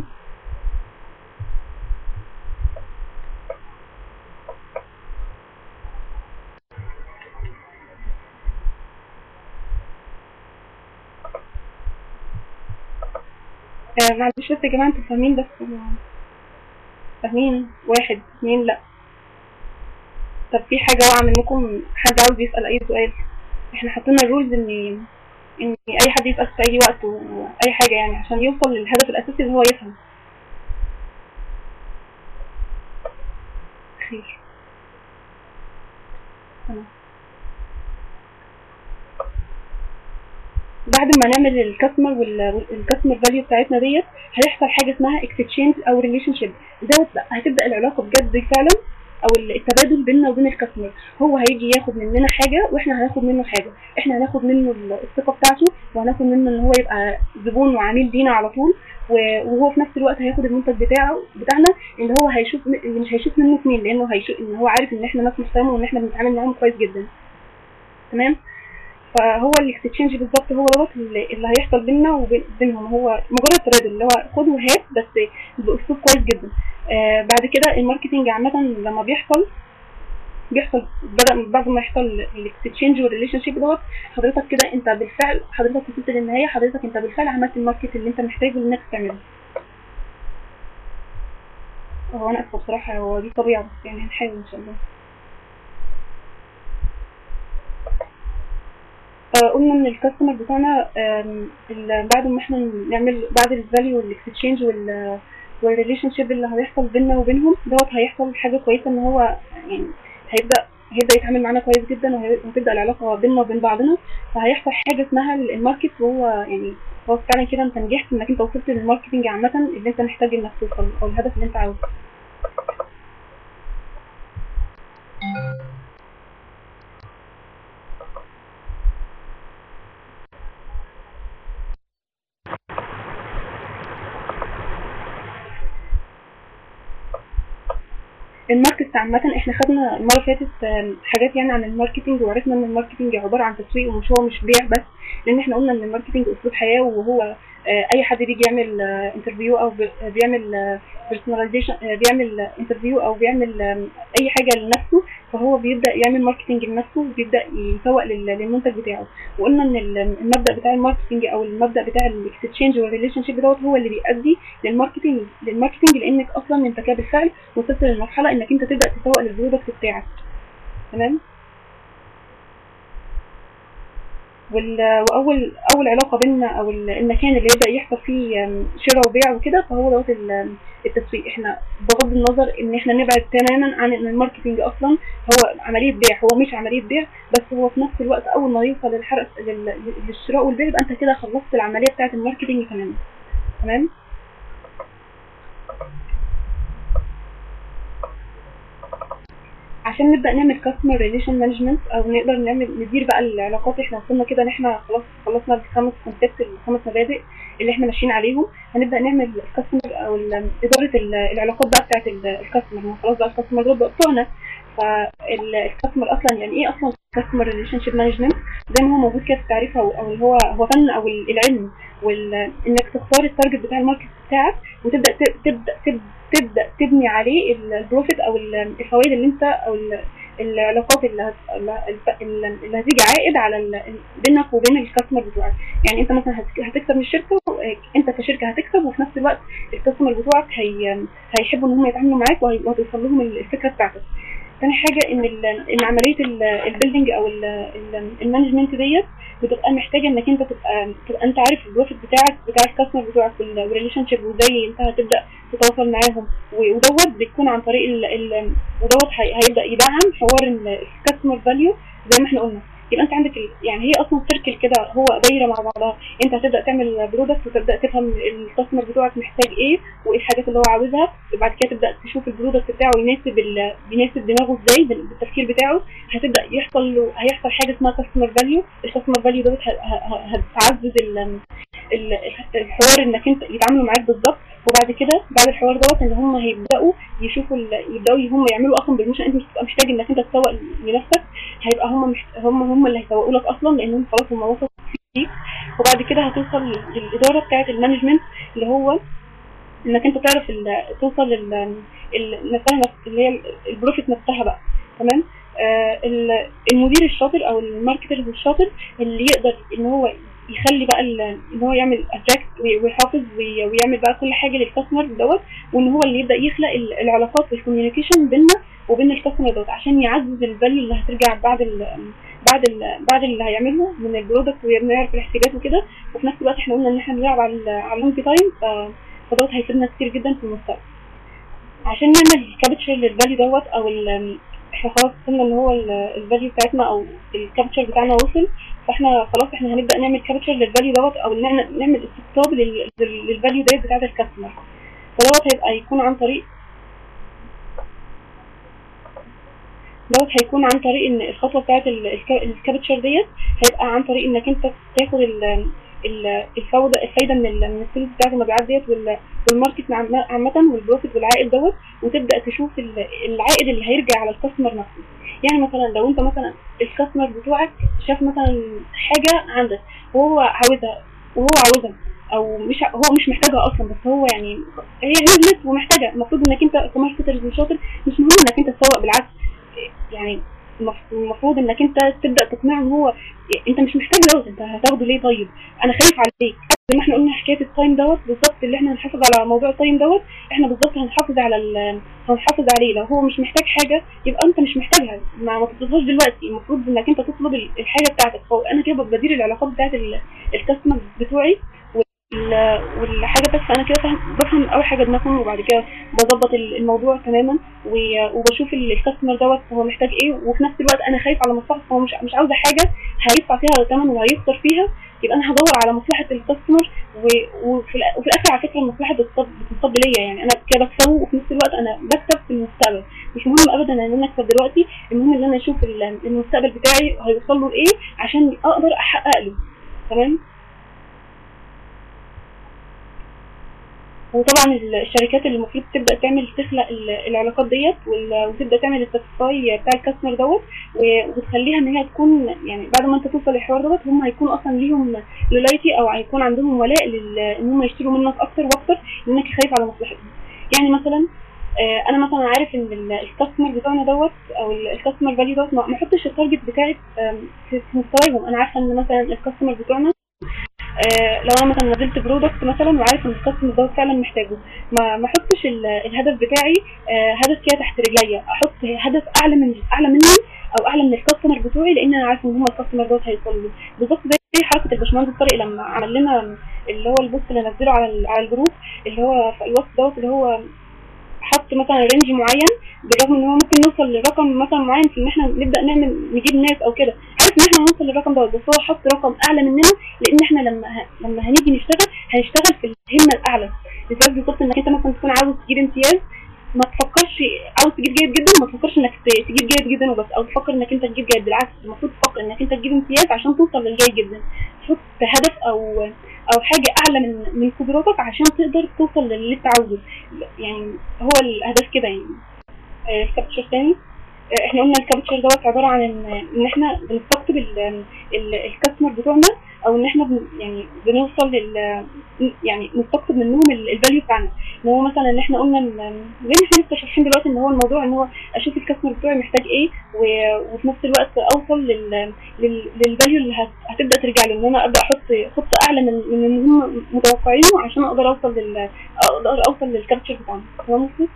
Speaker 1: آه معلش بس يا جماعة انتوا فاهمين بس آه، فاهمين واحد اتنين لا طب في حاجة واقعة منكم حد عاوز يسأل أي سؤال احنا حطينا الرولز ان ان اي حد يسأل في اي وقت واي حاجة يعني عشان يوصل للهدف الاساسي اللي هو يفهم خير تمام بعد ما نعمل الكاستمر والكاستمر فاليو بتاعتنا ديت هيحصل حاجه اسمها اكستشينج او ريليشن شيب دوت بقى هتبدا العلاقه بجد فعلا او التبادل بيننا وبين الكاستمر هو هيجي ياخد مننا حاجه واحنا هناخد منه حاجه احنا هناخد منه الثقه بتاعته وهناخد منه ان هو يبقى زبون وعميل لينا على طول و- وهو في نفس الوقت هياخد المنتج بتاعه بتاعنا اللي هو هيشوف اللي مش هيشوف منه اتنين لانه هيشوف ان هو عارف ان احنا ناس محترمه وان احنا بنتعامل معاهم كويس جدا تمام فهو الاكستشينج بالظبط هو دوت اللي اللي هيحصل بيننا وبينهم هو مجرد تبادل اللي هو خد وهات بس باسلوب كويس جدا آه بعد كده الماركتينج عامه لما بيحصل بيحصل بدأ بعد ما يحصل الاكستشينج والريليشن شيب دوت حضرتك كده انت بالفعل حضرتك وصلت للنهايه حضرتك انت بالفعل عملت الماركت اللي انت محتاجه انك تعمله هو انا اسفه بصراحه هو دي طبيعه بس يعني هنحاول ان شاء الله آه، قلنا ان الكاستمر بتاعنا آم، ال- بعد ما احنا نعمل بعد الفاليو والاكستشينج وال والريليشن شيب اللي هيحصل بيننا وبينهم دوت هيحصل حاجه كويسه ان هو يعني هيبدا هيبدا يتعامل معانا كويس جدا وهي- وهتبدا العلاقه بيننا وبين بعضنا فهيحصل حاجه اسمها ال- الماركت وهو يعني هو فعلا كده انت نجحت انك انت وصلت للماركتنج عامه اللي انت محتاج انك توصل او الهدف اللي انت عاوزه الماركت عامة احنا خدنا المرة اللي فاتت آم، حاجات يعني عن الماركتينج وعرفنا ان الماركتينج عبارة عن تسويق ومش هو مش بيع بس لان احنا قلنا ان الماركتينج اسلوب حياة وهو آه، اي حد بيجي يعمل انترفيو او بي- آه، بيعمل بيرسوناليزيشن بيعمل انترفيو او بيعمل آم، اي حاجة لنفسه فهو بيبدأ يعمل ماركتينج لنفسه وبيبدأ يسوق لل- للمنتج بتاعه وقلنا ان ال- المبدأ بتاع الماركتينج او المبدأ بتاع الاكستشينج والريليشن شيب دوت هو اللي بيؤدي للماركتينج للماركتينج لانك اصلا انت كده بالفعل وصلت للمرحله انك انت تبدا تسوق للبرودكت بتاعك تمام وال- واول اول علاقه بيننا او ال- المكان اللي يبدا يحصل فيه آم، شراء وبيع وكده فهو دوت ال- التسويق احنا بغض النظر ان احنا نبعد تماما عن ان الماركتينج اصلا هو عمليه بيع هو مش عمليه بيع بس هو في نفس الوقت اول ما يوصل للحرق لل- للشراء والبيع يبقى انت كده خلصت العمليه بتاعه الماركتينج تماما تمام عشان نبدا نعمل كاستمر ريليشن مانجمنت او نقدر نعمل ندير بقى العلاقات احنا وصلنا كده ان احنا خلاص خلصنا الخمس كونسبت الخمس مبادئ اللي احنا ماشيين عليهم هنبدا نعمل الكاستمر او ال- اداره ال- العلاقات بقى بتاعت ال- الكاستمر ما خلاص بقى الكاستمر دول بقى بتوعنا فالكاستمر اصلا يعني ايه اصلا كاستمر ريليشن شيب مانجمنت زي ما هو موجود كده في التعريف او او اللي هو هو فن او ال- العلم وانك تختار التارجت بتاع الماركت بتاعك وتبدا ت- تبدا تبدا تبدا تبني عليه ال- البروفيت او ال- الفوائد اللي انت او ال- العلاقات اللي هت- اللي اللي هتيجي عائد على ال- بينك وبين الكاستمر بتوعك يعني انت مثلا هت- هتكسب من الشركه انت كشركه هتكسب وفي نفس الوقت الكاستمر بتوعك هي هيحبوا ان هم يتعاملوا معاك وهي- وهتوصل لهم الفكره بتاعتك تاني حاجه ان ال- ان عمليه البيلدنج او المانجمنت ديت بتبقى محتاجه انك انت تبقى تبقى انت عارف البروفيت بتاعك بتاع الكاستمر بتوعك والريليشن شيب وازاي انت هتبدا تتواصل معاهم و- ودوت بيكون عن طريق ال ال ودوت هي- هيبدا يدعم حوار الكاستمر فاليو زي ما احنا قلنا يبقى انت عندك ال- يعني هي اصلا سيركل كده هو دايره مع بعضها انت هتبدا تعمل برودكت وتبدا تفهم الكاستمر بتوعك محتاج ايه وايه الحاجات اللي هو عاوزها وبعد كده تبدا تشوف البرودكت بتاعه يناسب ال- بيناسب دماغه ازاي بال- بالتفكير بتاعه هتبدا يحصل له هيحصل حاجه اسمها كاستمر فاليو الكاستمر فاليو دوت ه- ه- ه- هتعزز ال- ال- الحوار انك انت يتعاملوا معاك بالظبط وبعد كده بعد الحوار دوت ان هم هيبداوا يشوفوا ال- يبداوا هم يعملوا اصلا بالموشن انت مش هتبقى محتاج انك انت تسوق لنفسك هيبقى هم محت... هم هم اللي هيسوقوا لك اصلا لانهم خلاص هم وصلوا فيك وبعد كده هتوصل لل- للاداره بتاعه المانجمنت اللي هو انك انت تعرف ال... توصل لل ال- نفسها نفس- اللي هي ال- البروفيت نفسها بقى تمام آه ال- المدير الشاطر او الماركتر الشاطر اللي يقدر ان هو يخلي بقى ال- ان هو يعمل اتراكت ويحافظ وي- ويعمل بقى كل حاجه للكاستمر دوت وان هو اللي يبدا يخلق ال- العلاقات والكوميونيكيشن بيننا وبين الكاستمر دوت عشان يعزز الفاليو اللي هترجع بعد ال بعد ال بعد اللي هيعمله من البرودكت ويعرف الاحتياجات وكده وفي نفس الوقت احنا قلنا ان احنا بنلعب على ال- على اللونج تايم ف- فدوت هيفيدنا كتير جدا في المستقبل عشان نعمل كابتشر للفاليو دوت او ال احنا خلاص وصلنا ان هو الفاليو بتاعتنا او الكابتشر بتاعنا وصل فاحنا خلاص احنا هنبدا نعمل كابتشر للفاليو دوت او نعمل نعمل استقطاب لل- لل- للفاليو ديت بتاعت الكاستمر فدوت هيبقى يكون عن طريق دوت هيكون عن طريق ان الخطوه بتاعت ال- الكا- الكابتشر ديت هيبقى عن طريق انك انت تاخد ال- ال- الفوضى الفايده من ال- من الفلوس بتاعت المبيعات ديت وال- والماركت عم- عامه والبروفيت والعائد دوت وتبدا تشوف ال- العائد اللي هيرجع على الكاستمر نفسه يعني مثلا لو انت مثلا الكاستمر بتوعك شاف مثلا حاجه عندك وهو عاوزها وهو عاوزها او مش ع- هو مش محتاجها اصلا بس هو يعني هي نزلت ومحتاجه المفروض انك انت كماركتر شاطر مش مهم انك انت تسوق بالعكس يعني المف- المفروض انك انت تبدا تقنعه ان هو انت مش محتاج دوت انت هتاخده ليه طيب انا خايف عليك زي ما احنا قلنا حكايه التايم دوت بالظبط اللي احنا هنحافظ على موضوع التايم دوت احنا بالظبط هنحافظ على ال- هنحافظ عليه لو هو مش محتاج حاجه يبقى انت مش محتاجها ما ما تطلبهاش دلوقتي المفروض انك انت تطلب ال- الحاجه بتاعتك فهو انا كده بدير العلاقات بتاعت ال- الكاستمر بتوعي وال- والحاجه بس انا كده فاهم بفهم اول حاجه دماغهم وبعد كده بظبط ال- الموضوع تماما و- وبشوف ال- الكاستمر دوت هو محتاج ايه وفي نفس الوقت انا خايف على مصلحته هو مش مش عاوزه حاجه هيدفع فيها ثمن وهيخسر فيها يبقى انا هدور على مصلحه الكاستمر و- وفي الأ- وفي الاخر على فكره المصلحه بتصب بتصب ليا يعني انا كده بكسبه وفي نفس الوقت انا بكسب في المستقبل مش مهم ابدا ان انا اكسب دلوقتي المهم ان انا اشوف ال- المستقبل بتاعي هيوصل له لايه عشان اقدر احقق له تمام وطبعا ال- الشركات اللي المفروض تبدا تعمل تخلق ال- العلاقات ديت وال- وتبدا تعمل الساتسفاي بتاع الكاستمر دوت و- وتخليها ان هي تكون يعني بعد ما انت توصل للحوار دوت هم هيكون اصلا ليهم لولايتي او هيكون عندهم ولاء لل- ان هم يشتروا منك اكتر واكتر لانك خايف على مصلحتهم يعني مثلا آه، انا مثلا عارف ان ال- الكاستمر بتاعنا دوت او ال- الكاستمر فاليو دوت ما ما احطش التارجت بتاعي آم، في في مستواهم انا عارفه ان مثلا الكاستمر بتوعنا آه، لو انا مثلا نزلت برودكت مثلا وعارف ان الكاستمر دوت فعلا محتاجه ما ما احطش ال- الهدف بتاعي آه، هدف كده تحت رجليا احط هدف اعلى من اعلى منهم او اعلى من الكاستمر بتوعي لان انا عارفه ان هم الكاستمر دوت هيوصلوا له بالظبط زي حركه الباشمهندس طارق لما عمل لنا اللي هو البوست اللي نزله على ال- على الجروب اللي هو في الوقت دوت اللي هو حط مثلا رينج معين بالرغم ان هو ممكن نوصل لرقم مثلا معين في ان احنا نبدا نعمل نجيب ناس او كده عارف ان احنا هنوصل للرقم دوت بس هو حط رقم اعلى مننا لان احنا لما ه... لما هنيجي نشتغل هنشتغل في الهمه الاعلى لذلك بالظبط انك انت مثلا تكون عاوز تجيب امتياز ما تفكرش عاوز تجيب جيد جدا ما تفكرش انك ت- تجيب جيد جدا وبس او تفكر انك انت تجيب جيد بالعكس المفروض تفكر انك انت تجيب امتياز عشان توصل للجيد جدا تحط هدف او او حاجه اعلى من من قدراتك عشان تقدر توصل للي انت عاوزه يعني هو الاهداف كده يعني آه، كابتشر تاني آه، احنا قلنا الكابتشر دوت عباره عن ان ان احنا بنستقطب ال- ال- الكاستمر بتوعنا او ان احنا بن يعني بنوصل لل يعني نستقطب منهم الفاليو بتاعنا ان هو مثلا ان احنا قلنا ان زي ما احنا لسه شارحين دلوقتي ان هو الموضوع ان هو اشوف الكاستمر بتوعي محتاج ايه و- وفي نفس الوقت اوصل لل لل- للفاليو اللي هت- هتبدا ترجع له ان انا ابدا احط خطه اعلى من من اللي هم متوقعينه عشان اقدر اوصل لل اقدر اوصل للكابتشر بتاعنا تمام مظبوط؟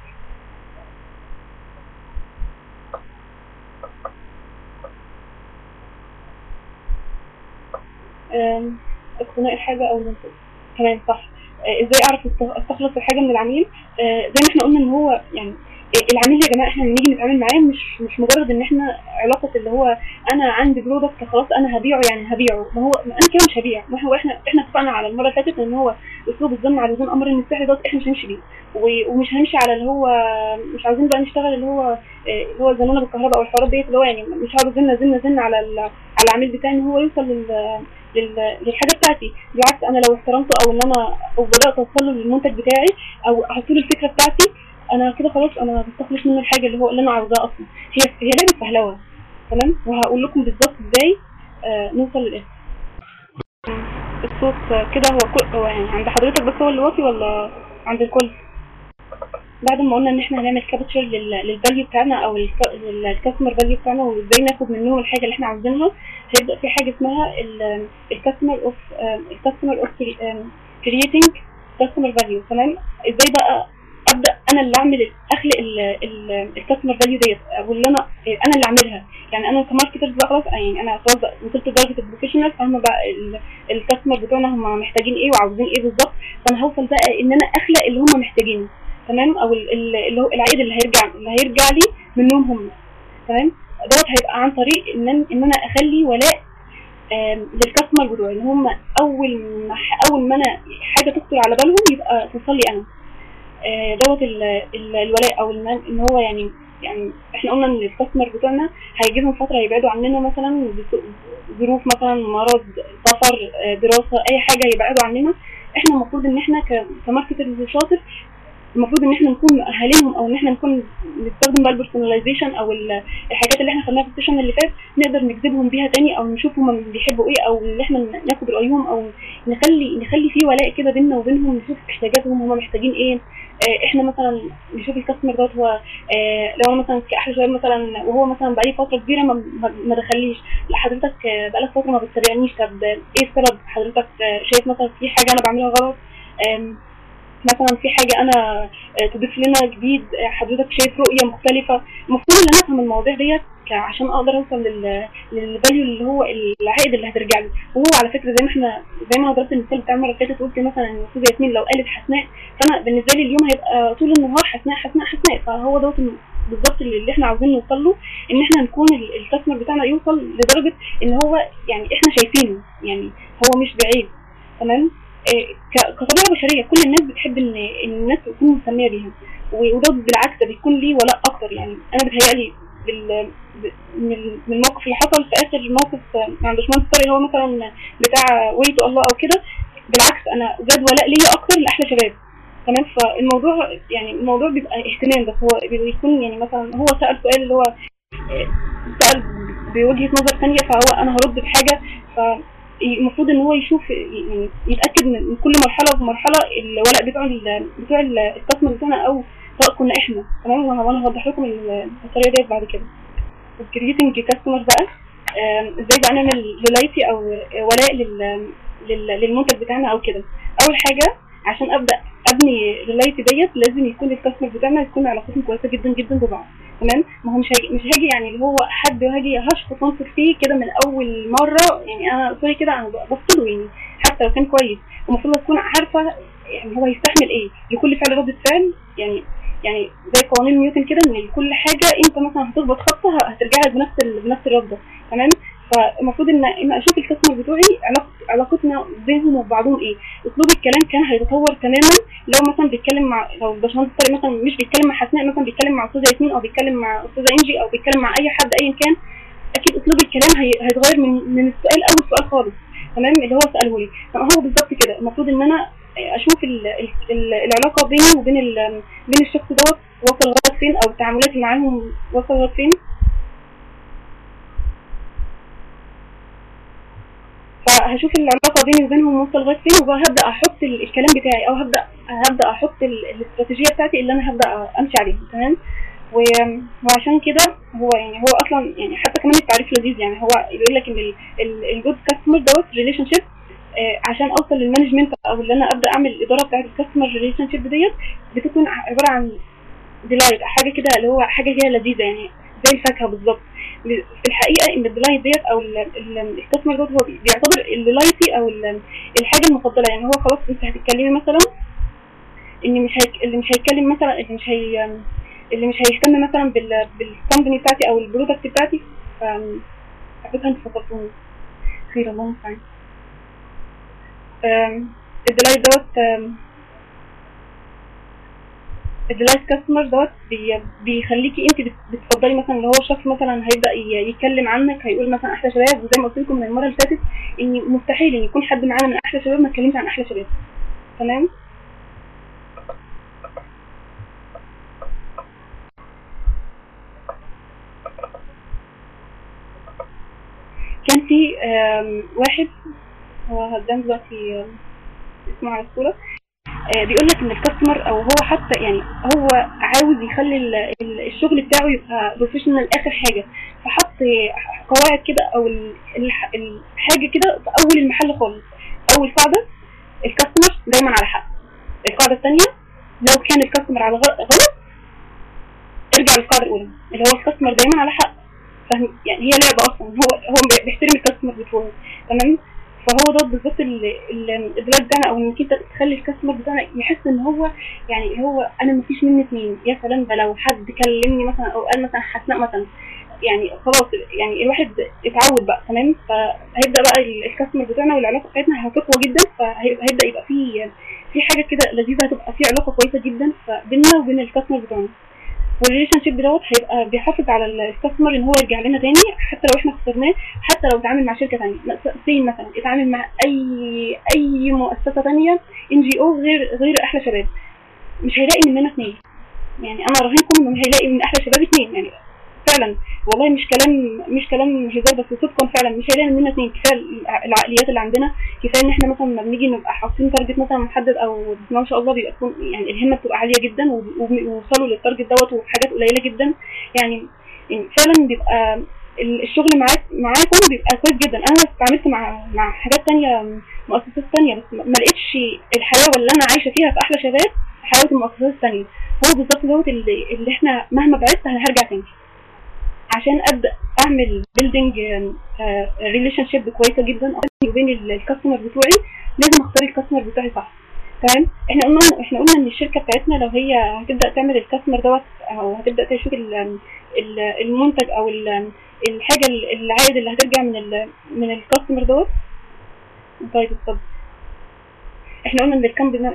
Speaker 1: آم، اقتناء الحاجة أو المنتج تمام صح آه، ازاي اعرف است- استخلص الحاجة من العميل آه، زي ما احنا قلنا ان هو يعني آه، العميل يا جماعة احنا لما نيجي نتعامل معاه مش مش مجرد ان احنا علاقة اللي هو انا عندي برودكت خلاص انا هبيعه يعني هبيعه ما هو ما انا كده مش هبيع ما هو احنا احنا اتفقنا على المرة اللي فاتت ان هو اسلوب الظن على لزوم امر ان السحر دوت احنا مش هنمشي بيه و- ومش هنمشي على اللي هو مش عاوزين بقى نشتغل اللي هو آه، اللي هو الزنانه بالكهرباء او الحوارات ديت اللي هو يعني مش هقعد زن زن زن على ال- على العميل بتاعي ان هو يوصل لل لل- للحاجه بتاعتي بالعكس انا لو احترمته او ان انا او بدات اوصل له للمنتج بتاعي او احط له الفكره بتاعتي انا كده خلاص انا بستخلص منه الحاجه اللي هو اللي انا عاوزاها اصلا هي هي لعبه فهلوه تمام وهقول لكم بالظبط ازاي آه نوصل للاسم الصوت آه، كده هو كل هو يعني عند حضرتك بس هو اللي واطي ولا عند الكل بعد ما قلنا ان احنا هنعمل كابتشر للفاليو بتاعنا او الكاستمر فاليو بتاعنا وازاي ناخد منهم الحاجه اللي احنا عاوزينها هيبدا في حاجه اسمها الكاستمر اوف الكاستمر اوف كرييتنج كاستمر فاليو تمام ازاي بقى ابدا انا اللي اعمل اخلق الكاستمر فاليو ديت او اللي انا انا اللي اعملها يعني انا كماركتر بقى خلاص يعني انا خلاص بقى وصلت لدرجه البروفيشنال فاهمه بقى الكاستمر بتوعنا هم محتاجين ايه وعاوزين ايه بالظبط فانا هوصل بقى ان انا اخلق اللي هم محتاجينه تمام او ال- ال- اللي هو العائد اللي هيرجع اللي هيرجع لي منهم هم تمام دوت هيبقى عن طريق ان أنا- ان انا اخلي ولاء آم، للكاستمر بتوعي ان هم اول ما ح- اول ما انا حاجه تخطر على بالهم يبقى توصل لي انا آه، دوت ال- ال- الولاء او ان إن هو يعني يعني احنا قلنا ان الكاستمر بتوعنا هيجي لهم فتره يبعدوا عننا مثلا بس- ظروف مثلا مرض سفر آه، دراسه اي حاجه يبعدوا عننا احنا المفروض ان احنا ك- كماركتر شاطر المفروض ان احنا نكون مؤهلينهم او ان احنا نكون نستخدم بقى البرسوناليزيشن او ال- الحاجات اللي احنا خدناها في السيشن اللي فات نقدر نجذبهم بيها تاني او نشوف هم بيحبوا ايه او ان احنا ناخد رايهم او نخلي نخلي في ولاء كده بيننا وبينهم نشوف احتياجاتهم هم محتاجين ايه آه، احنا مثلا نشوف الكاستمر دوت هو آه، لو انا مثلا كاحلى شباب مثلا وهو مثلا بقالي فتره كبيره ما, ما- ما دخليش لا حضرتك آه، بقالك فتره ما بتتابعنيش طب آه، ايه السبب حضرتك آه، شايف مثلا في حاجه انا بعملها غلط آم، مثلا في حاجه انا آه، تضيف لنا جديد آه، حضرتك شايف رؤيه مختلفه المفروض ان انا افهم المواضيع ديت ك- عشان اقدر اوصل لل للفاليو اللي هو العائد اللي هترجع لي وهو على فكره زي ما احنا زي ما ضربت المثال بتاع المره اللي فاتت قلت مثلا ان الاستاذه ياسمين لو قالت حسناء فانا بالنسبه لي اليوم هيبقى طول النهار حسناء حسناء حسناء فهو دوت الم- بالظبط اللي اللي احنا عاوزين نوصل له ان احنا نكون ال- الكاستمر بتاعنا يوصل لدرجه ان هو يعني احنا شايفينه يعني هو مش بعيد تمام آه، ك- كطبيعه بشريه كل الناس بتحب ان إن الناس تكون مسميه بيها و- وده بالعكس ده بيكون ليه ولاء اكتر يعني انا بتهيألي بال ب- من ال- من الموقف اللي حصل في اخر موقف آه، عند باشمهندس طارق اللي هو مثلا بتاع ويتو الله او كده بالعكس انا زاد ولاء ليا اكتر لاحلى شباب تمام فالموضوع يعني الموضوع بيبقى اهتمام بس هو بيكون يعني مثلا هو سأل سؤال اللي هو آه، سأل بوجهة نظر ثانية فهو انا هرد بحاجة فالمفروض ان هو يشوف يعني يتأكد من كل مرحلة ومرحلة الولاء بتوع ال بتوع ال- الكاستمر بتاعنا او سواء كنا احنا تمام وأنا- وانا هوضح لكم ال- الطريقة ديت بعد كده الكرييتنج كاستمر بقى آم، ازاي بقى نعمل لولايتي او ولاء لل لل- للمنتج بتاعنا او كده اول حاجه عشان ابدا ابني ريلايتي ديت لازم يكون الكاستمر بتاعنا يكون علاقتهم كويسه جدا جدا ببعض تمام ما هو مش هاجي مش هاجي يعني اللي هو حد هاجي هشخص وانصر فيه كده من اول مره يعني انا سوري كده انا بفصله يعني حتى لو كان كويس المفروض اكون عارفه يعني هو يستحمل ايه لكل فعل ردة فعل يعني يعني زي قوانين نيوتن كده ان لكل حاجه انت مثلا هتخبط خبطه هترجع لك بنفس ال- بنفس الرده تمام فالمفروض ان ان اشوف الكاستمر بتوعي علاق- علاقتنا بينهم وبعضهم ايه اسلوب الكلام كان هيتطور تماما لو مثلا بيتكلم مع لو الباشمهندس طارق مثلا مش بيتكلم مع حسناء مثلا بيتكلم مع استاذه ياسمين او بيتكلم مع استاذه انجي او بيتكلم مع اي حد ايا كان اكيد اسلوب الكلام هي... هيتغير من من السؤال اول سؤال خالص تمام اللي هو ساله لي طب هو بالظبط كده المفروض ان انا اشوف ال... ال... ال... العلاقه بيني وبين ال... بين الشخص دوت وصل لغايه فين او تعاملاتي معاهم وصل لغايه فين فهشوف العلاقه بيني وبينهم وصل لغايه فين وهبدا احط ال- الكلام بتاعي او هبدا هبدا احط ال- الاستراتيجيه بتاعتي اللي انا هبدا امشي عليها تمام و- وعشان كده هو يعني هو اصلا يعني حتى كمان التعريف لذيذ يعني هو بيقول لك ان الجود كاستمر دوت ريليشن شيب عشان اوصل للمانجمنت او اللي انا ابدا اعمل الاداره بتاعت الكاستمر ريليشن شيب ديت بتكون عباره عن ديلايت حاجه كده اللي هو حاجه كده لذيذه يعني زي الفاكهه بالظبط في الحقيقه ان الديلايت ديت او الكاستمر دوت هو بي- بيعتبر الديلايتي او ال- الحاجه المفضله يعني هو خلاص انت هتتكلمي مثلا ان مش هيك اللي مش هيتكلم مثلا اللي مش هي اللي مش هيهتم مثلا بال بالكومباني بتاعتي او البرودكت بتاعتي ف- حبيتها انت فكرتوني خير الله المستعان أم، الديلايت دوت أم، الديلايت كاستمر دوت بي- بيخليكي انت بت- بتفضلي مثلا اللي هو شخص مثلا هيبدا ي- يتكلم عنك هيقول مثلا احلى شباب وزي ما قلت لكم من المره اللي فاتت ان مستحيل ان يكون حد معانا من احلى شباب ما اتكلمش عن احلى شباب تمام كان في آم، واحد هو هدام دلوقتي آم، اسمه على الصورة آه، بيقول لك ان الكاستمر او هو حتى يعني هو عاوز يخلي ال- ال- الشغل بتاعه يبقى بروفيشنال اخر حاجه فحط قواعد كده او ال- الح- الحاجه كده في اول المحل خالص اول قاعده الكاستمر دايما على حق القاعده الثانيه لو كان الكاستمر على غ- غلط ارجع للقاعده الاولى اللي هو الكاستمر دايما على حق فاهم يعني هي لعبه اصلا هو هو بيحترم الكاستمر بتوعه تمام فهو ده بالظبط ال- ال- الادراك بتاعنا او انك انت تخلي الكاستمر بتاعنا يحس ان هو يعني هو انا مفيش مني اتنين يا سلام ده لو حد كلمني مثلا او قال مثلا حسناء مثلا يعني خلاص يعني الواحد اتعود بقى تمام فهيبدا بقى ال- الكاستمر بتاعنا والعلاقه بتاعتنا هتقوى جدا فهيبدا يبقى في في حاجه كده لذيذه هتبقى في علاقه كويسه جدا فبيننا وبين الكاستمر بتاعنا والريليشن شيب دوت هيبقى بيحافظ على الكاستمر ان هو يرجع لنا تاني حتى لو احنا خسرناه حتى لو اتعامل مع شركه تانية سين مثلا اتعامل مع اي اي مؤسسه تانية ان جي او غير غير احلى شباب مش هيلاقي مننا اثنين يعني انا راهنكم انه مش هيلاقي من احلى شباب اثنين يعني فعلا والله مش كلام مش كلام هزار بس صدقا فعلا مش هيلاقي مننا اثنين كفايه الع- العقليات اللي عندنا كفايه ان احنا مثلا لما بنيجي نبقى حاطين تارجت مثلا محدد او ما شاء الله بيبقى يكون يعني الهمه بتبقى عاليه جدا وب- وب- وبيوصلوا للتارجت دوت وبحاجات قليله جدا يعني يعني فعلا بيبقى ال- الشغل معاك معاكم بيبقى كويس جدا انا اتعاملت مع مع حاجات تانية مؤسسات تانية بس ما ما لقيتش الحلاوه اللي انا عايشه فيها في احلى شباب في حلاوه المؤسسات التانية هو بالظبط دوت اللي, اللي احنا مهما بعدت انا هرجع تاني عشان ابدا اعمل بيلدينج ريليشن شيب كويسه جدا بيني وبين ال- الكاستمر بتوعي لازم اختار الكاستمر بتاعي صح تمام احنا قلنا احنا قلنا ان الشركه بتاعتنا لو هي هتبدا تعمل الكاستمر دوت او هتبدا تشوف ال- ال- المنتج او ال- الحاجه ال- العائد اللي هترجع من ال من الكاستمر دوت طيب اتفضل احنا قلنا ان الكامبيني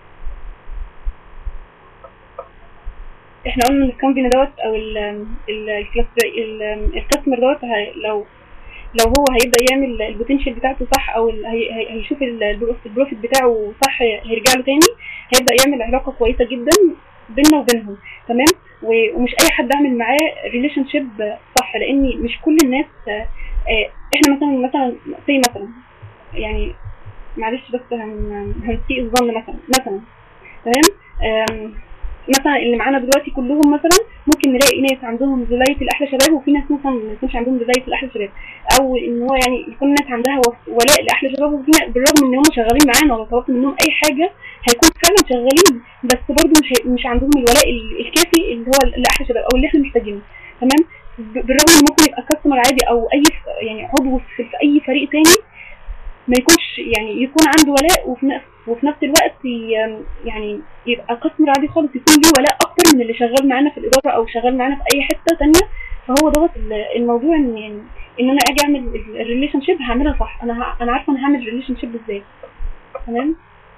Speaker 1: احنا قلنا ان الكامبيني دوت او ال ال ال- الكاستمر دوت هي- لو لو هو هيبدا يعمل البوتنشال بتاعته صح او ال- هي- هي- هيشوف ال- البروف- البروفيت بتاعه صح هيرجع له تاني هيبدا يعمل علاقه كويسه جدا بيننا وبينهم تمام و- ومش اي حد اعمل معاه ريليشن شيب صح لان مش كل الناس آه، آه، احنا مثلا مثلا زي مثلا يعني معلش بس هن- هنسيء الظن مثلا مثلا تمام آم، مثلا اللي معانا دلوقتي كلهم مثلا ممكن نلاقي ناس عندهم ولايه الاحلى شباب وفي ناس مثلا ما يكونش عندهم ولايه الاحلى شباب او ان هو يعني يكون ناس عندها وف- ولاء لاحلى شباب وفي ناس بالرغم ان هم شغالين معانا ولا طلبت منهم اي حاجه هيكون فعلا شغالين بس برضه مش هي- مش عندهم الولاء ال- الكافي اللي هو لاحلى شباب او اللي احنا محتاجينه تمام ب- بالرغم ان ممكن يبقى كاستمر عادي او اي ف- يعني عضو في في اي فريق تاني ما يكونش يعني يكون عنده ولاء وفي نفس وفي نفس الوقت ي- يعني يبقى كاستمر عادي خالص يكون له ولاء اكتر من اللي شغال معانا في الاداره او شغال معانا في اي حته تانية فهو دوت ال- الموضوع ان يعني ان انا اجي اعمل الريليشن شيب هعملها صح انا ه- انا عارفه انا هعمل ريليشن شيب ازاي تمام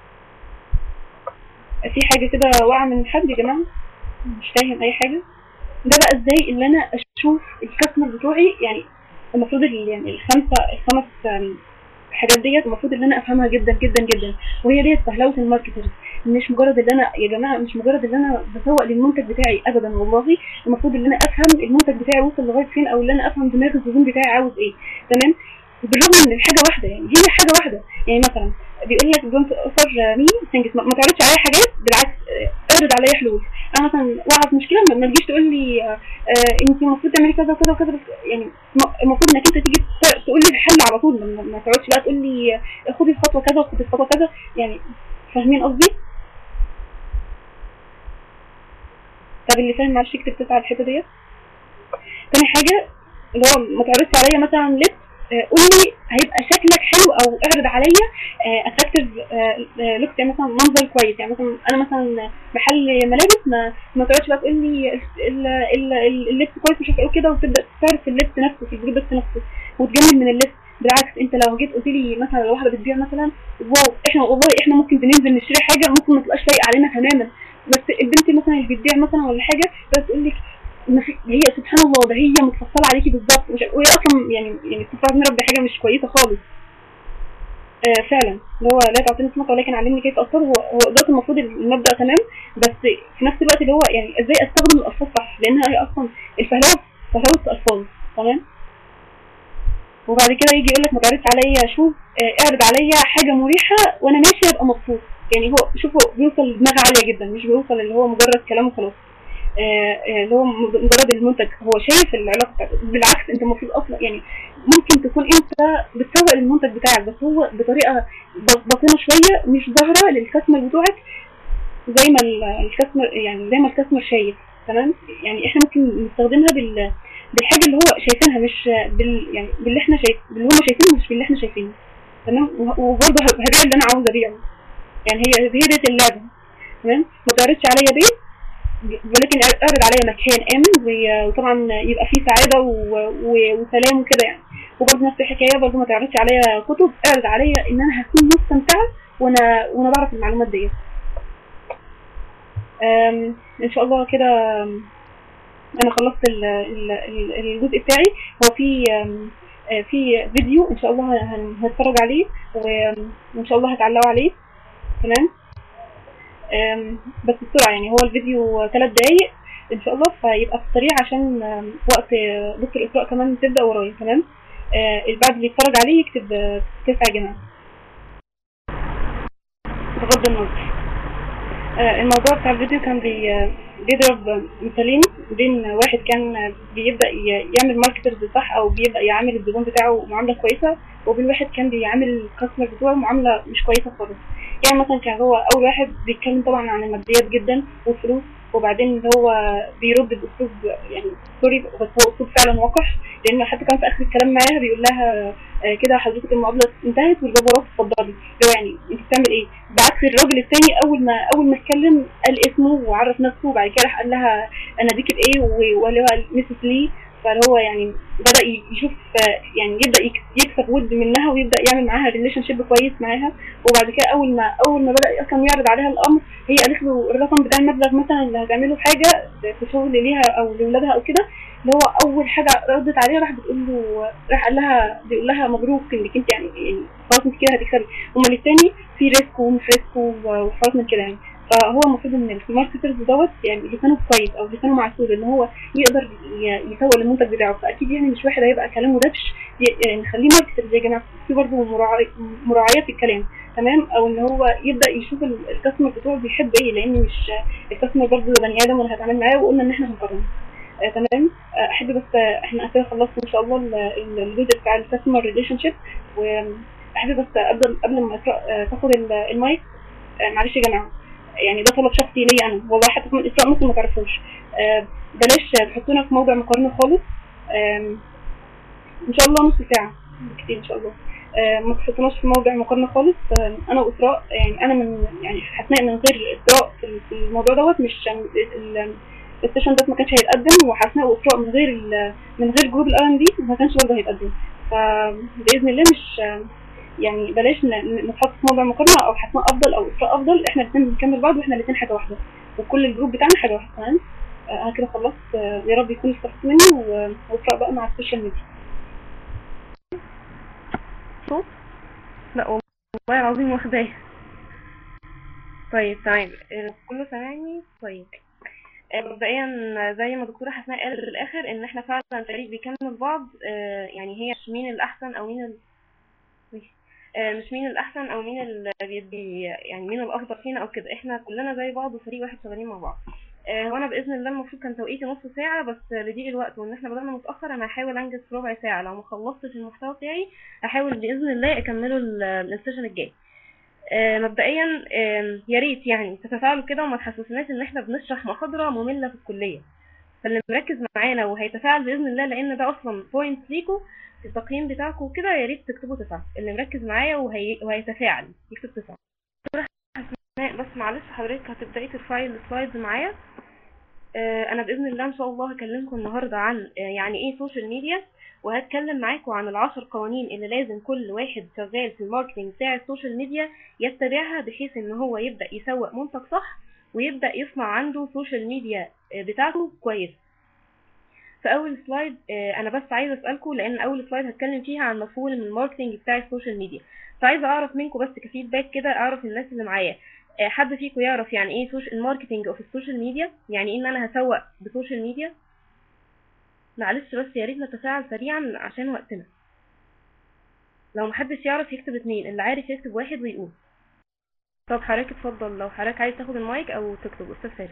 Speaker 1: في حاجه كده واقعه من حد يا جماعه مش فاهم اي حاجه ده بقى ازاي اللي انا اشوف الكاستمر بتوعي يعني المفروض ال- يعني الخمسه الخمس آم، حاجات ديت المفروض ان انا افهمها جدا جدا جدا وهي ديت فهلوه الماركترز مش مجرد ان انا يا جماعه مش مجرد ان انا بسوق للمنتج بتاعي ابدا والله المفروض ان انا افهم المنتج بتاعي وصل لغايه فين او ان انا افهم دماغ الزبون بتاعي عاوز ايه تمام بالرغم من الحاجه واحده يعني هي حاجه واحده يعني مثلا بيقول لك دونت اوفر مي ثينجز ما ما تعرضش عليا حاجات بالعكس آه، اعرض عليا حلول انا مثلا واقعه في مشكله ما- ما تجيش تقول لي آه، آه، انت المفروض تعملي كذا وكذا وكذا بس يعني م- المفروض انك انت تيجي ت- تقول لي الحل على طول ما- ما ما تقعدش بقى تقول لي آه، خدي الخطوه كذا وخدي الخطوه كذا يعني فاهمين قصدي؟ طب اللي فاهم معلش يكتب تسعة على الحته ديت تاني حاجه اللي هو ما تعرضش عليا مثلا لبس آه، قول لي هيبقى شكلك حلو او اعرض عليا اتراكتيف لوك يعني مثلا منظر كويس يعني مثلا انا مثلا محل ملابس ما ما تقعدش بقى تقول لي ال- ال- ال- اللبس كويس مش عارف ايه وكده وتبدا تعرف في اللبس نفسه في البرودكت نفسه وتجمل من اللبس بالعكس انت لو جيت قلت لي مثلا لو واحده بتبيع مثلا واو احنا والله احنا ممكن بننزل نشتري حاجه ممكن ما تبقاش لايقه علينا تماما بس البنت مثلا اللي بتبيع مثلا ولا حاجه بس تقول لك ما في هي سبحان الله ده هي متفصله عليكي بالظبط مش وهي اصلا يعني يعني استفاد من ربي حاجه مش كويسه خالص آه فعلا اللي هو لا تعطيني اسمك ولكن علمني كيف اصطاد هو هو ده المفروض المبدا تمام بس في نفس الوقت اللي هو يعني ازاي استخدم الالفاظ صح لانها هي اصلا الفهلوه فهلوه الفاظ تمام وبعد كده يجي يقول لك ما تعرضش عليا شوف آه، اعرض عليا حاجه مريحه وانا ماشي ابقى مبسوط يعني هو شوفوا بيوصل لدماغ عاليه جدا مش بيوصل اللي هو مجرد كلام وخلاص آه، آه، اللي هو مجرد المنتج هو شايف العلاقه بتاعته بالعكس انت المفروض اصلا يعني ممكن تكون انت بتسوق المنتج بتاعك بس هو بطريقه ب- بطيئه شويه مش ظاهره للكاستمر بتوعك زي ما ال- الكاستمر يعني زي ما الكاستمر شايف تمام يعني احنا ممكن نستخدمها بال بالحاجه اللي هو شايفينها مش بال يعني باللي احنا شايف باللي هم شايفينه مش باللي احنا شايفينه تمام وه- وبرضه ه- هبيع اللي انا عاوز ابيعه يعني هي هي ديت اللعبه تمام ما تعرضش عليا بيت ولكن اعرض عليا مكان امن و- وطبعا يبقى فيه سعاده و- و- وسلام وكده يعني وبرضه نفس الحكايه برضه ما تعرضش عليا كتب اعرض عليا ان انا هكون مستمتعه وانا وانا بعرف المعلومات ديت أم، ان شاء الله كده أم، انا خلصت ال- ال- ال- الجزء بتاعي هو في أم، آه، في فيديو ان شاء الله هن- هنتفرج عليه و- وان شاء الله هتعلقوا عليه تمام أم، بس بسرعه يعني هو الفيديو ثلاث دقايق ان شاء الله فيبقى في السريع عشان أم، وقت آه، دكتور اسراء كمان تبدا ورايا تمام آه، اللي بعد اللي يتفرج عليه يكتب آه، تسعة يا جماعه بغض النظر آه، الموضوع بتاع الفيديو كان بي آه، بيضرب مثالين بين واحد كان آه، بيبدأ ي- يعمل ماركترز صح او بيبدأ يعامل الزبون بتاعه معاملة كويسة وبين واحد كان بيعامل الكاستمر بتوعه معاملة مش كويسة خالص يعني مثلا كان هو اول واحد بيتكلم طبعا عن الماديات جدا والفلوس وبعدين اللي هو بيرد باسلوب يعني سوري بس هو اسلوب فعلا وقح لانه حتى كان في اخر الكلام معاها بيقول لها آه، كده حضرتك المقابله انتهت والباب وراك اتفضلي اللي هو يعني انت بتعمل ايه بعكس الراجل التاني اول ما اول ما اتكلم قال اسمه وعرف نفسه وبعد كده راح قال لها انا ديك الايه و- وقال لها ميسيس لي فاللي هو يعني بدا ي- يشوف آه، يعني يبدا يك- يكسب ود منها ويبدا يعمل معاها ريليشن شيب كويس معاها وبعد كده اول ما اول ما بدا اصلا يعرض عليها الامر هي قالت له الرقم بتاع المبلغ مثلا اللي هتعمله حاجه في شغل ليها او لاولادها او كده اللي هو اول حاجه ردت عليها راح بتقول له راح قال لها بيقول لها مبروك انك انت يعني يعني خلاص انت كده هتكسبي امال التاني في ريسك ومش ريسك وحاجات من كده يعني فهو المفروض ان الماركترز دوت يعني لسانه كويس او لسانه معسول ان هو يقدر ي- يسوق المنتج بتاعه فاكيد يعني مش واحد هيبقى كلامه دبش ي- يعني نخليه ماركترز يا جماعه في برضه مراعي- مراعيه في الكلام تمام او ان هو يبدا يشوف ال- الكاستمر بتوعه بيحب ايه لان مش الكاستمر برضه بني ادم وانا هتعامل معاه وقلنا ان احنا هنقارن آه تمام آه احب بس آه احنا كده خلصنا ان شاء الله ال- ال- الجزء بتاع الكاستمر ريليشن شيب واحب بس قبل قبل ما إسراء، آه، تاخد ال- المايك آه، معلش يا جماعه يعني ده طلب شخصي ليا انا والله حتى كمان اسراء ممكن ما تعرفوش آه، بلاش تحطونا في موضع مقارنه خالص آم، ان شاء الله نص ساعه كتير ان شاء الله آه، ما تحطوناش في موضع مقارنه خالص آه، انا واسراء يعني انا من يعني حسناء من غير اسراء في في الموضوع دوت مش ال- السيشن ده ما كانش هيتقدم وحسناء واسراء من غير ال- من غير جروب الار ام دي ما كانش برضه هيتقدم فباذن الله مش يعني بلاش ن- ن- نتحط في موضع مقارنه او حسناء افضل او اسراء افضل احنا الاثنين بنكمل بعض واحنا الاثنين حاجه واحده وكل الجروب بتاعنا حاجه واحده تمام آه، انا كده خلصت آه، يا رب يكون استفدت مني و- واسراء بقى مع السوشيال ميديا
Speaker 2: صوت لا والله العظيم واخداه طيب تمام آه، كله سامعني طيب آه، مبدئيا زي ما دكتورة حسناء قالت في الآخر إن إحنا فعلا فريق بيكمل بعض آه، يعني هي مش مين الأحسن أو مين ال... ماشي. آه، مش مين الأحسن أو مين اللي بيدي يعني مين الأفضل فينا أو كده إحنا كلنا زي بعض وفريق واحد شغالين مع بعض آه، وأنا بإذن الله المفروض كان توقيتي نص ساعة بس لضيق الوقت وإن إحنا بدأنا متأخر أنا هحاول أنجز في ربع ساعة لو ما خلصتش المحتوى بتاعي هحاول بإذن الله أكمله ال- السيشن الجاي آه، مبدئيا آم، يا ريت يعني تتفاعلوا كده وما تحسسناش ان احنا بنشرح محاضره ممله في الكليه فاللي مركز معانا وهيتفاعل باذن الله لان ده اصلا بوينت ليكوا في التقييم بتاعكم وكده يا ريت تكتبوا تسعه اللي مركز معايا وهي... وهيتفاعل يكتب تسعه دكتورة حسناء، بس معلش حضرتك هتبداي ترفعي السلايدز معايا آه، انا باذن الله ان شاء الله هكلمكم النهارده عن آه، يعني ايه سوشيال ميديا وهتكلم معاكم عن العشر قوانين اللي لازم كل واحد شغال في الماركتينج بتاع السوشيال ميديا يتبعها بحيث ان هو يبدا يسوق منتج صح ويبدا يصنع عنده سوشيال ميديا آه، بتاعته كويس في اول سلايد آه، انا بس عايزه اسالكم لان اول سلايد هتكلم فيها عن مفهوم الماركتينج بتاع السوشيال ميديا فعايزه اعرف منكم بس كفيدباك كده اعرف الناس اللي معايا آه، حد فيكم يعرف يعني ايه سوش... الماركتينج اوف السوشيال ميديا يعني ايه ان انا هسوق بسوشيال ميديا معلش بس يا ريت نتفاعل سريعا عشان وقتنا لو محدش يعرف يكتب اتنين اللي عارف يكتب واحد ويقول طب حضرتك اتفضل لو حضرتك عايز تاخد المايك او تكتب استاذ فارس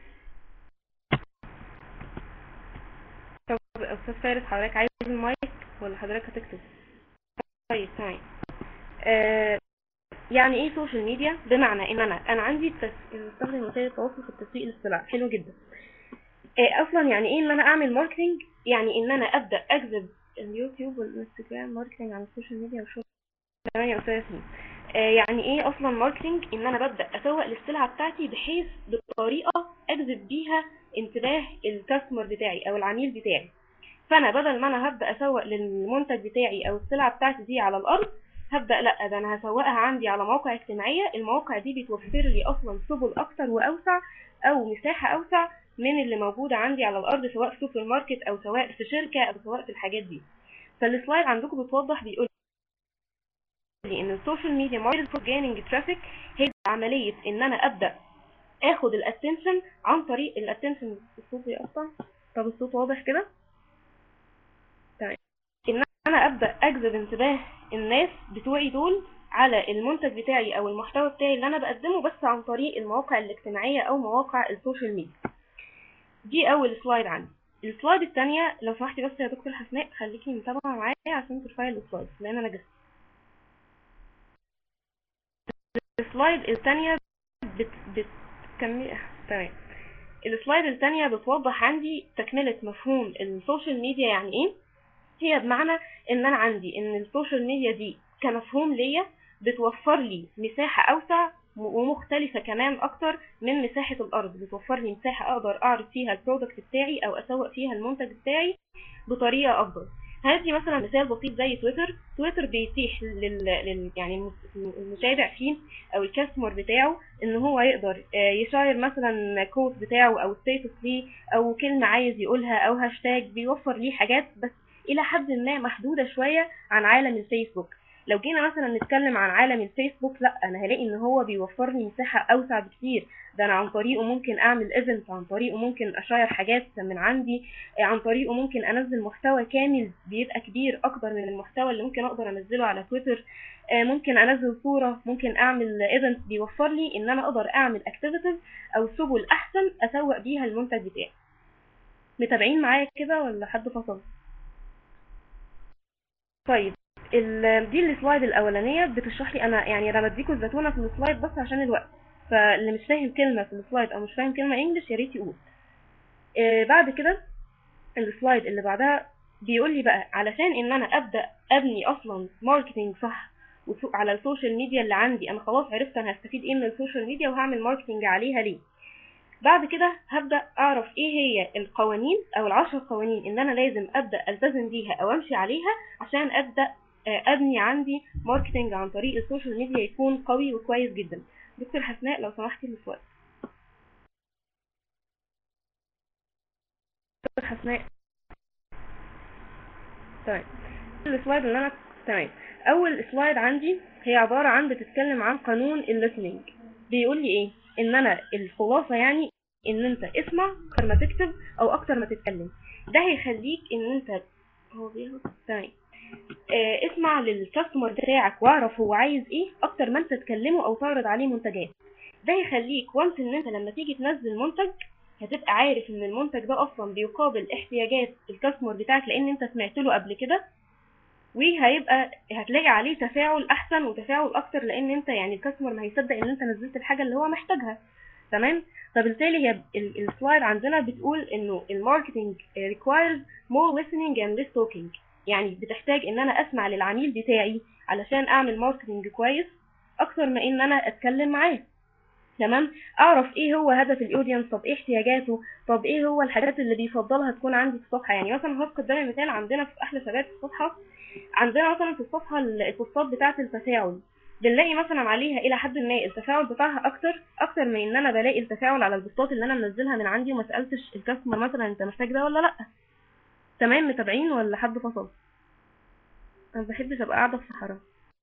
Speaker 2: طب استاذ فارس حضرتك عايز المايك ولا حضرتك هتكتب طيب تمام آه يعني ايه سوشيال ميديا بمعنى ان انا انا عندي التس- بستخدم وسائل التواصل في التسويق الاصطلاحي حلو جدا آه اصلا يعني ايه ان انا اعمل ماركتنج يعني ان انا ابدا اجذب اليوتيوب والانستجرام ماركتنج على السوشيال ميديا والشغل تمام يا استاذ ياسمين آه يعني ايه اصلا ماركتنج ان انا ببدا اسوق للسلعه بتاعتي بحيث بطريقه اجذب بيها انتباه الكاستمر بتاعي او العميل بتاعي فانا بدل ما انا هبدا اسوق للمنتج بتاعي او السلعه بتاعتي دي على الارض هبدا لا ده انا هسوقها عندي على مواقع اجتماعيه المواقع دي بتوفر لي اصلا سبل اكتر واوسع او مساحه اوسع من اللي موجوده عندي على الارض سواء في سوبر ماركت او سواء في شركه او سواء في الحاجات دي فالسلايد عندكم بتوضح بيقول لي ان السوشيال ميديا ماركتنج جيننج ترافيك هي عمليه ان انا ابدا اخد الاتنشن عن طريق الاتنشن الصوت بيقطع طب الصوت واضح كده تمام ان انا ابدا اجذب انتباه الناس بتوعي دول على المنتج بتاعي او المحتوى بتاعي اللي انا بقدمه بس عن طريق المواقع الاجتماعيه او مواقع السوشيال ميديا دي اول سلايد عندي السلايد الثانيه لو سمحتي بس يا دكتور حسناء خليكي متابعه معايا عشان ترفعي السلايد لان انا جست السلايد الثانيه بت بتكمل تمام السلايد الثانيه بتوضح عندي تكمله مفهوم السوشيال ميديا يعني ايه هي بمعنى ان انا عندي ان السوشيال ميديا دي كمفهوم ليا بتوفر لي مساحة اوسع ومختلفة كمان اكتر من مساحة الارض بتوفر لي مساحة اقدر اعرض فيها البرودكت بتاعي او اسوق فيها المنتج بتاعي بطريقة افضل هدي مثلا مثال بسيط زي تويتر تويتر بيتيح لل, لل... يعني المس- المتابع فيه او الكاستمر بتاعه ان هو يقدر آه، يشير مثلا كوت بتاعه او ستيتس ليه او كلمة عايز يقولها او هاشتاج بيوفر ليه حاجات بس الى حد ما محدودة شوية عن عالم الفيسبوك لو جينا مثلا نتكلم عن عالم الفيسبوك لا انا هلاقي ان هو بيوفر لي مساحه اوسع بكتير ده انا عن طريقه ممكن اعمل ايفنت عن طريقه ممكن اشير حاجات من عندي آه، عن طريقه ممكن انزل محتوى كامل بيبقى كبير اكبر من المحتوى اللي ممكن اقدر انزله على تويتر آه، ممكن انزل صوره ممكن اعمل ايفنت بيوفر لي ان انا اقدر اعمل اكتيفيتيز او سبل احسن اسوق بيها المنتج بتاعي متابعين معايا كده ولا حد فصل طيب ال- دي السلايد الاولانيه بتشرح لي انا يعني انا بديكوا الزتونه في السلايد بس عشان الوقت فاللي مش فاهم كلمه في السلايد او مش فاهم كلمه انجلش يا ريت يقول آه بعد كده السلايد اللي بعدها بيقول لي بقى علشان ان انا ابدا ابني اصلا ماركتنج صح وسوق على السوشيال ميديا اللي عندي انا خلاص عرفت انا هستفيد ايه من السوشيال ميديا وهعمل ماركتنج عليها ليه بعد كده هبدا اعرف ايه هي القوانين او العشر قوانين ان انا لازم ابدا التزم بيها او امشي عليها عشان ابدا آه، ابني عندي ماركتنج عن طريق السوشيال ميديا يكون قوي وكويس جدا دكتور حسناء لو سمحتي السؤال دكتور حسناء تمام السلايد اللي انا تمام اول سلايد عندي هي عباره عن بتتكلم عن قانون الليسننج بيقول لي ايه ان انا الخلاصه يعني ان انت اسمع اكتر ما تكتب او اكتر ما تتكلم ده هيخليك ان انت هو بياخد تمام آه، اسمع للكاستمر بتاعك واعرف هو عايز ايه اكتر ما انت تكلمه او تعرض عليه منتجات ده يخليك وانس ان انت لما تيجي تنزل منتج هتبقى عارف ان المنتج ده اصلا بيقابل احتياجات الكاستمر بتاعك لان انت سمعت له قبل كده وهيبقى هتلاقي عليه تفاعل احسن وتفاعل اكتر لان انت يعني الكاستمر ما هيصدق ان انت نزلت الحاجه اللي هو محتاجها تمام فبالتالي هي ال- السلايد عندنا بتقول انه الماركتنج requires more listening and less talking يعني بتحتاج ان انا اسمع للعميل بتاعي علشان اعمل ماركتنج كويس اكتر ما ان انا اتكلم معاه تمام اعرف ايه هو هدف الاودينس طب ايه احتياجاته طب ايه هو الحاجات اللي بيفضلها تكون عندي في الصفحه يعني مثلا هذكر ده مثال عندنا في احلى شباب في الصفحه عندنا مثلا في الصفحه ال- البوستات بتاعه التفاعل بنلاقي مثلا عليها الى حد ما التفاعل بتاعها اكتر اكتر من ان انا بلاقي التفاعل على البوستات اللي انا منزلها من عندي وما سالتش الكاستمر مثلا انت محتاج ده ولا لا تمام متابعين ولا حد فصل انا ما بحبش ابقى قاعده في صحراء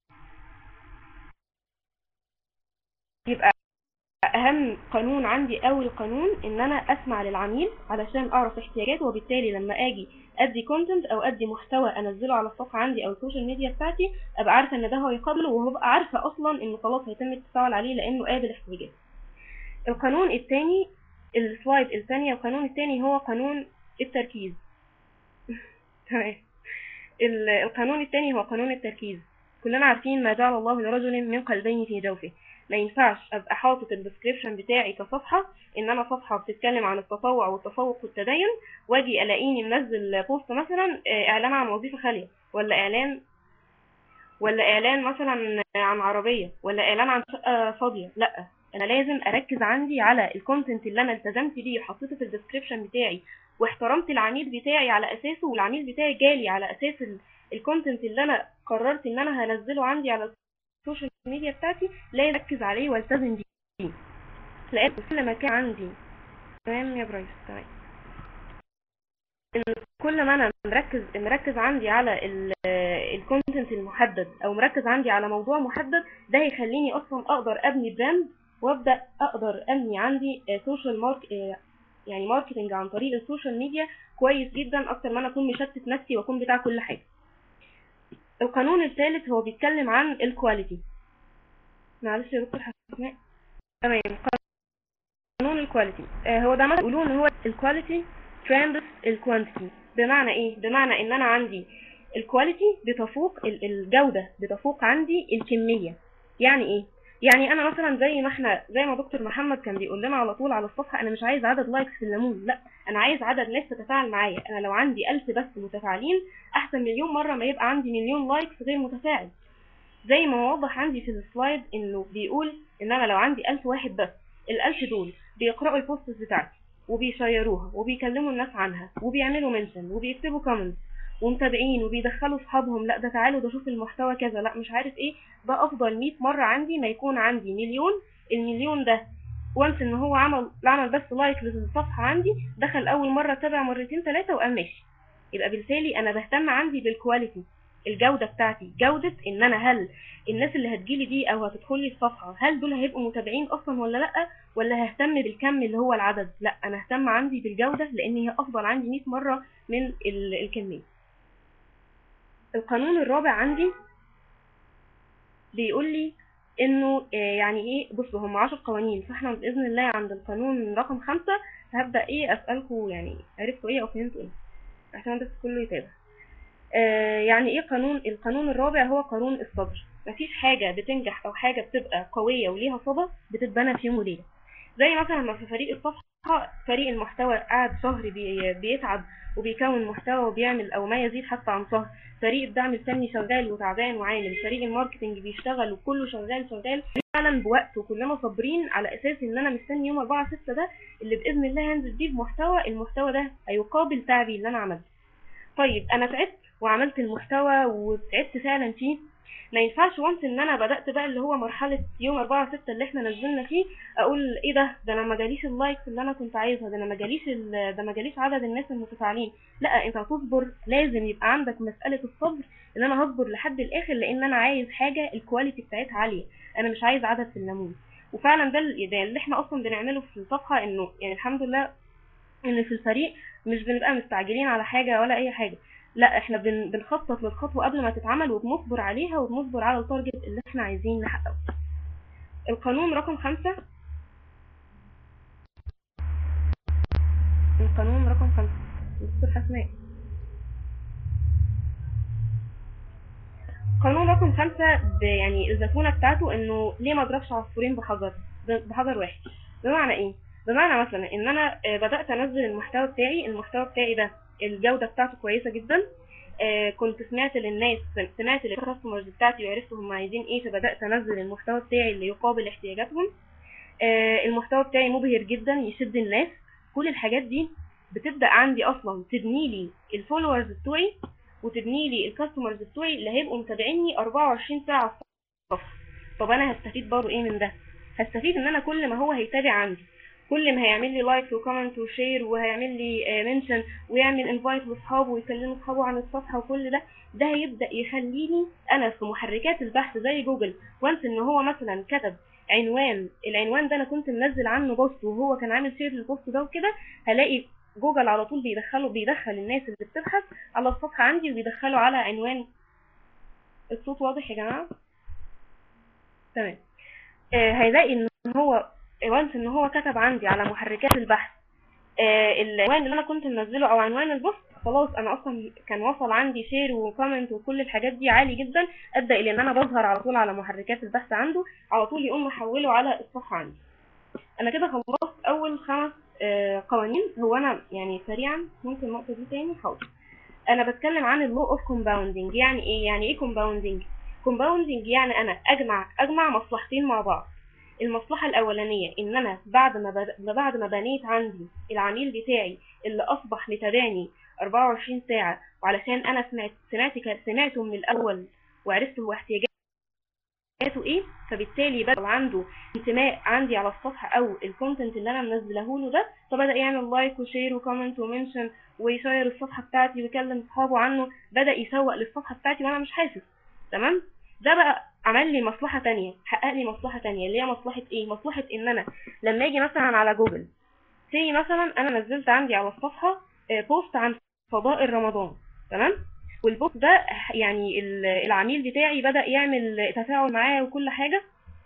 Speaker 2: يبقى اهم قانون عندي اول قانون ان انا اسمع للعميل علشان اعرف احتياجاته وبالتالي لما اجي ادي كونتنت او ادي محتوى انزله على الصفحه عندي او السوشيال ميديا بتاعتي ابقى عارفه ان ده هو يقابله وهبقى عارفه اصلا انه خلاص هيتم التفاعل عليه لانه قابل احتياجاتي القانون الثاني السلايد الثانيه القانون الثاني هو قانون التركيز تمام ال- القانون الثاني هو قانون التركيز كلنا عارفين ما جعل الله لرجل من قلبين في جوفه ما ينفعش ابقى حاطط الديسكريبشن بتاعي كصفحه ان انا صفحه بتتكلم عن التطوع والتفوق والتدين واجي الاقيني منزل بوست مثلا آه، اعلان عن وظيفه خاليه ولا اعلان ولا اعلان مثلا عن عربيه ولا اعلان عن شقه فاضيه لا انا لازم اركز عندي على الكونتنت اللي انا التزمت بيه وحطيته في الديسكريبشن بتاعي واحترمت العميل بتاعي على اساسه والعميل بتاعي جالي على اساس الكونتنت اللي انا قررت ان انا هنزله عندي على السوشيال ميديا بتاعتي لازم اركز عليه والتزم بيه لان كل ما كان عندي تمام يا برايس تمام ان كل ما انا مركز مركز عندي على الكونتنت المحدد او مركز عندي على موضوع محدد ده هيخليني اصلا اقدر ابني براند وابدا اقدر ابني عندي سوشيال مارك يعني ماركتنج عن طريق السوشيال ميديا كويس جدا اكتر ما انا اكون مشتت نفسي واكون بتاع كل حاجه القانون الثالث هو بيتكلم عن الكواليتي معلش يا دكتور حسناء تمام قانون الكواليتي آه هو ده مثلا يقولوا ان هو الكواليتي ترامبس الكوانتيتي بمعنى ايه بمعنى ان انا عندي الكواليتي بتفوق ال- الجوده بتفوق عندي الكميه يعني ايه يعني انا مثلا زي ما احنا زي ما دكتور محمد كان بيقول لنا على طول على الصفحه انا مش عايز عدد لايكس في الليمون لا انا عايز عدد ناس تتفاعل معايا انا لو عندي ألف بس متفاعلين احسن مليون مره ما يبقى عندي مليون لايكس غير متفاعل زي ما موضح عندي في السلايد انه بيقول ان انا لو عندي ألف واحد بس الألف دول بيقرأوا البوستس بتاعتي وبيشيروها وبيكلموا الناس عنها وبيعملوا منشن وبيكتبوا كومنتس ومتابعين وبيدخلوا اصحابهم لا ده تعالوا ده شوف المحتوى كذا لا مش عارف ايه ده افضل 100 مره عندي ما يكون عندي مليون المليون ده وانس ان هو عمل عمل بس لايك للصفحه عندي دخل اول مره تابع مرتين ثلاثه وقام ماشي يبقى بالتالي انا بهتم عندي بالكواليتي الجوده بتاعتي جوده ان انا هل الناس اللي هتجيلي دي او هتدخل لي الصفحه هل دول هيبقوا متابعين اصلا ولا لا ولا ههتم بالكم اللي هو العدد لا انا ههتم عندي بالجوده لان هي افضل عندي 100 مره من ال- الكميه القانون الرابع عندي بيقول لي انه آه، يعني ايه بصوا هم 10 قوانين فاحنا باذن الله عند القانون رقم خمسة هبدا ايه اسالكم يعني عرفتوا ايه او فهمتوا ايه عشان بس كله يتابع آه، يعني ايه قانون القانون الرابع هو قانون الصبر مفيش حاجة بتنجح او حاجة بتبقى قوية وليها صدى بتتبنى في يوم وليلة زي مثلا ما في فريق الصفحة فريق المحتوى قعد شهر بي- بيتعب وبيكون محتوى وبيعمل او ما يزيد حتى عن شهر فريق الدعم الفني شغال وتعبان وعامل فريق الماركتنج بيشتغل وكله شغال شغال فعلا بوقت وكلنا صابرين على اساس ان انا مستني يوم 4 6 ده اللي باذن الله هنزل بيه بمحتوى المحتوى ده هيقابل تعبي اللي انا عملته طيب انا تعبت وعملت المحتوى وتعبت فعلا فيه ما ينفعش وانس ان انا بدات بقى اللي هو مرحله يوم 4 6 اللي احنا نزلنا فيه اقول ايه ده ده انا ما جاليش اللايكس اللي انا كنت عايزها ده انا ما جاليش ال- ده ما جاليش عدد الناس المتفاعلين لا انت هتصبر لازم يبقى عندك مساله الصبر ان انا هصبر لحد الاخر لان انا عايز حاجه الكواليتي بتاعتها عاليه انا مش عايز عدد في الليمون وفعلا ده ال- ده اللي احنا اصلا بنعمله في الصفحه انه يعني الحمد لله ان في الفريق مش بنبقى مستعجلين على حاجه ولا اي حاجه لا احنا بن بنخطط للخطوه قبل ما تتعمل وبنصبر عليها وبنصبر على التارجت اللي احنا عايزين نحققه القانون رقم خمسة القانون رقم خمسة دكتور حسناء قانون رقم خمسة ب- يعني الزتونة بتاعته انه ليه ما اضربش عصفورين بحجر ب- بحجر واحد بمعنى ايه بمعنى مثلا ان انا آه، بدات انزل المحتوى بتاعي المحتوى بتاعي ده الجوده بتاعته كويسه جدا آه، كنت سمعت للناس سمعت للكاستمرز بتاعتي وعرفت هم عايزين ايه فبدات انزل المحتوى بتاعي اللي يقابل احتياجاتهم آه، المحتوى بتاعي مبهر جدا يشد الناس كل الحاجات دي بتبدا عندي اصلا تبني لي الفولورز بتوعي وتبني لي الكاستمرز بتوعي اللي هيبقوا متابعيني 24 ساعه على الصفحه طب انا هستفيد برضه ايه من ده هستفيد ان انا كل ما هو هيتابع عندي كل ما هيعمل لي لايك وكومنت وشير وهيعمل لي منشن ويعمل انفايت لاصحابه ويكلم اصحابه عن الصفحه وكل ده ده هيبدا يخليني انا في محركات البحث زي جوجل وانس ان هو مثلا كتب عنوان العنوان ده انا كنت منزل عنه بوست وهو كان عامل شير للبوست ده وكده هلاقي جوجل على طول بيدخله بيدخل الناس اللي بتبحث على الصفحه عندي وبيدخله على عنوان الصوت واضح يا جماعه تمام آه هيلاقي ان هو وانس ان هو كتب عندي على محركات البحث آه العنوان اللي انا كنت منزله او عنوان البوست خلاص انا اصلا كان وصل عندي شير وكومنت وكل الحاجات دي عالي جدا ادى الى ان انا بظهر على طول على محركات البحث عنده على طول يقوم محوله على الصفحه عندي انا كده خلصت اول خمس آه قوانين هو انا يعني سريعا ممكن النقطه دي تاني حاضر انا بتكلم عن اللو اوف كومباوندنج يعني ايه يعني ايه كومباوندنج كومباوندنج يعني انا اجمع اجمع مصلحتين مع بعض المصلحة الأولانية إن أنا بعد ما بد... بعد ما بنيت عندي العميل بتاعي اللي أصبح متابعني 24 ساعة وعلشان أنا سمعت سمعت ك- سمعته من الأول وعرفت هو احتياجاته ايه فبالتالي بدأ عنده انتماء عندي على الصفحة أو الكونتنت اللي أنا منزله له ده فبدأ يعمل لايك وشير وكومنت ومنشن ويشير الصفحة بتاعتي ويكلم أصحابه عنه بدأ يسوق للصفحة بتاعتي وأنا مش حاسس تمام ده بقى عمل لي مصلحة تانية حقق لي مصلحة تانية اللي هي مصلحة ايه مصلحة ان انا لما اجي مثلا على جوجل سي مثلا انا نزلت عندي على الصفحة آه، بوست عن فضائل رمضان تمام والبوست ده يعني ال- العميل بتاعي بدأ يعمل تفاعل معاه وكل حاجة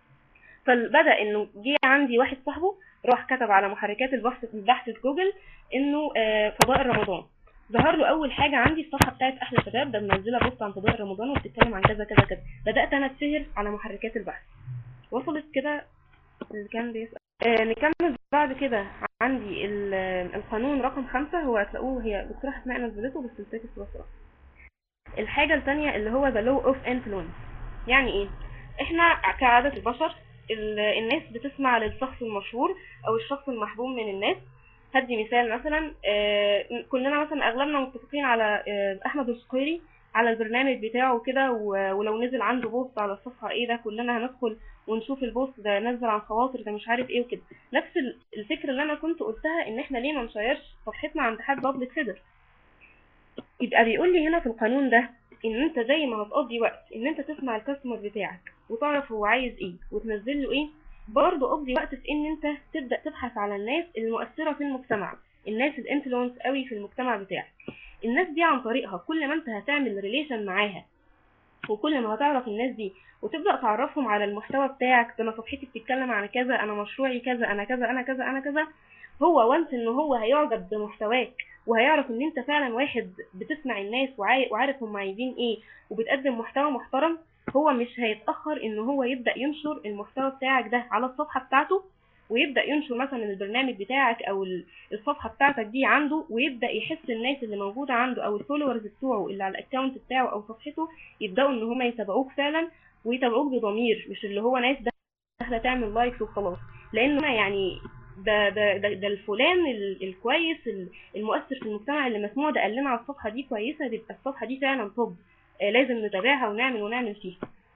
Speaker 2: فبدأ انه جه عندي واحد صاحبه راح كتب على محركات البحث البحث في جوجل انه آه، فضائل رمضان ظهر له اول حاجه عندي الصفحه بتاعت احلى شباب ده منزله بوست عن فضائل رمضان وبتتكلم عن كذا كذا كذا بدات انا اتشهر على محركات البحث وصلت كده اللي كان بيسأل آه نكمل بعد كده عندي ال- القانون رقم خمسة هو هتلاقوه هي دكتورة حسناء نزلته بس التكست بسرعة الحاجة التانية اللي هو the law of influence يعني ايه احنا كعادة البشر ال- الناس بتسمع للشخص المشهور او الشخص المحبوب من الناس هدي مثال مثلا آه، كلنا مثلا اغلبنا متفقين على آه، احمد الشقيري على البرنامج بتاعه وكده و- ولو نزل عنده بوست على الصفحه ايه ده كلنا هندخل ونشوف البوست ده نزل عن خواطر ده مش عارف ايه وكده نفس ال- الفكره اللي انا كنت قلتها ان احنا ليه ما نشيرش صفحتنا عند حد بابليك فيجر يبقى بيقول لي هنا في القانون ده ان انت زي ما هتقضي وقت ان انت تسمع الكاستمر بتاعك وتعرف هو عايز ايه وتنزل له ايه برضه قضي وقت في ان انت تبدا تبحث على الناس المؤثره في المجتمع الناس الانفلونس قوي في المجتمع بتاعك الناس دي عن طريقها كل ما انت هتعمل ريليشن معاها وكل ما هتعرف الناس دي وتبدا تعرفهم على المحتوى بتاعك ده انا صفحتي بتتكلم عن كذا انا مشروعي كذا انا كذا انا كذا انا كذا هو وانس ان هو هيعجب بمحتواك وهيعرف ان انت فعلا واحد بتسمع الناس وعاي- وعارف هم عايزين ايه وبتقدم محتوى محترم هو مش هيتاخر ان هو يبدا ينشر المحتوى بتاعك ده على الصفحه بتاعته ويبدا ينشر مثلا البرنامج بتاعك او ال- الصفحه بتاعتك دي عنده ويبدا يحس الناس اللي موجوده عنده او الفولورز بتوعه اللي على الاكونت بتاعه او صفحته يبداوا ان هم يتابعوك فعلا ويتابعوك بضمير مش اللي هو ناس داخله تعمل لايكس وخلاص لان انا يعني ده ده ده, ده الفلان ال- الكويس ال- المؤثر في المجتمع اللي مسموع ده قال لنا على الصفحه دي كويسه تبقى الصفحه دي فعلا طب آه لازم نتابعها ونعمل ونعمل فيها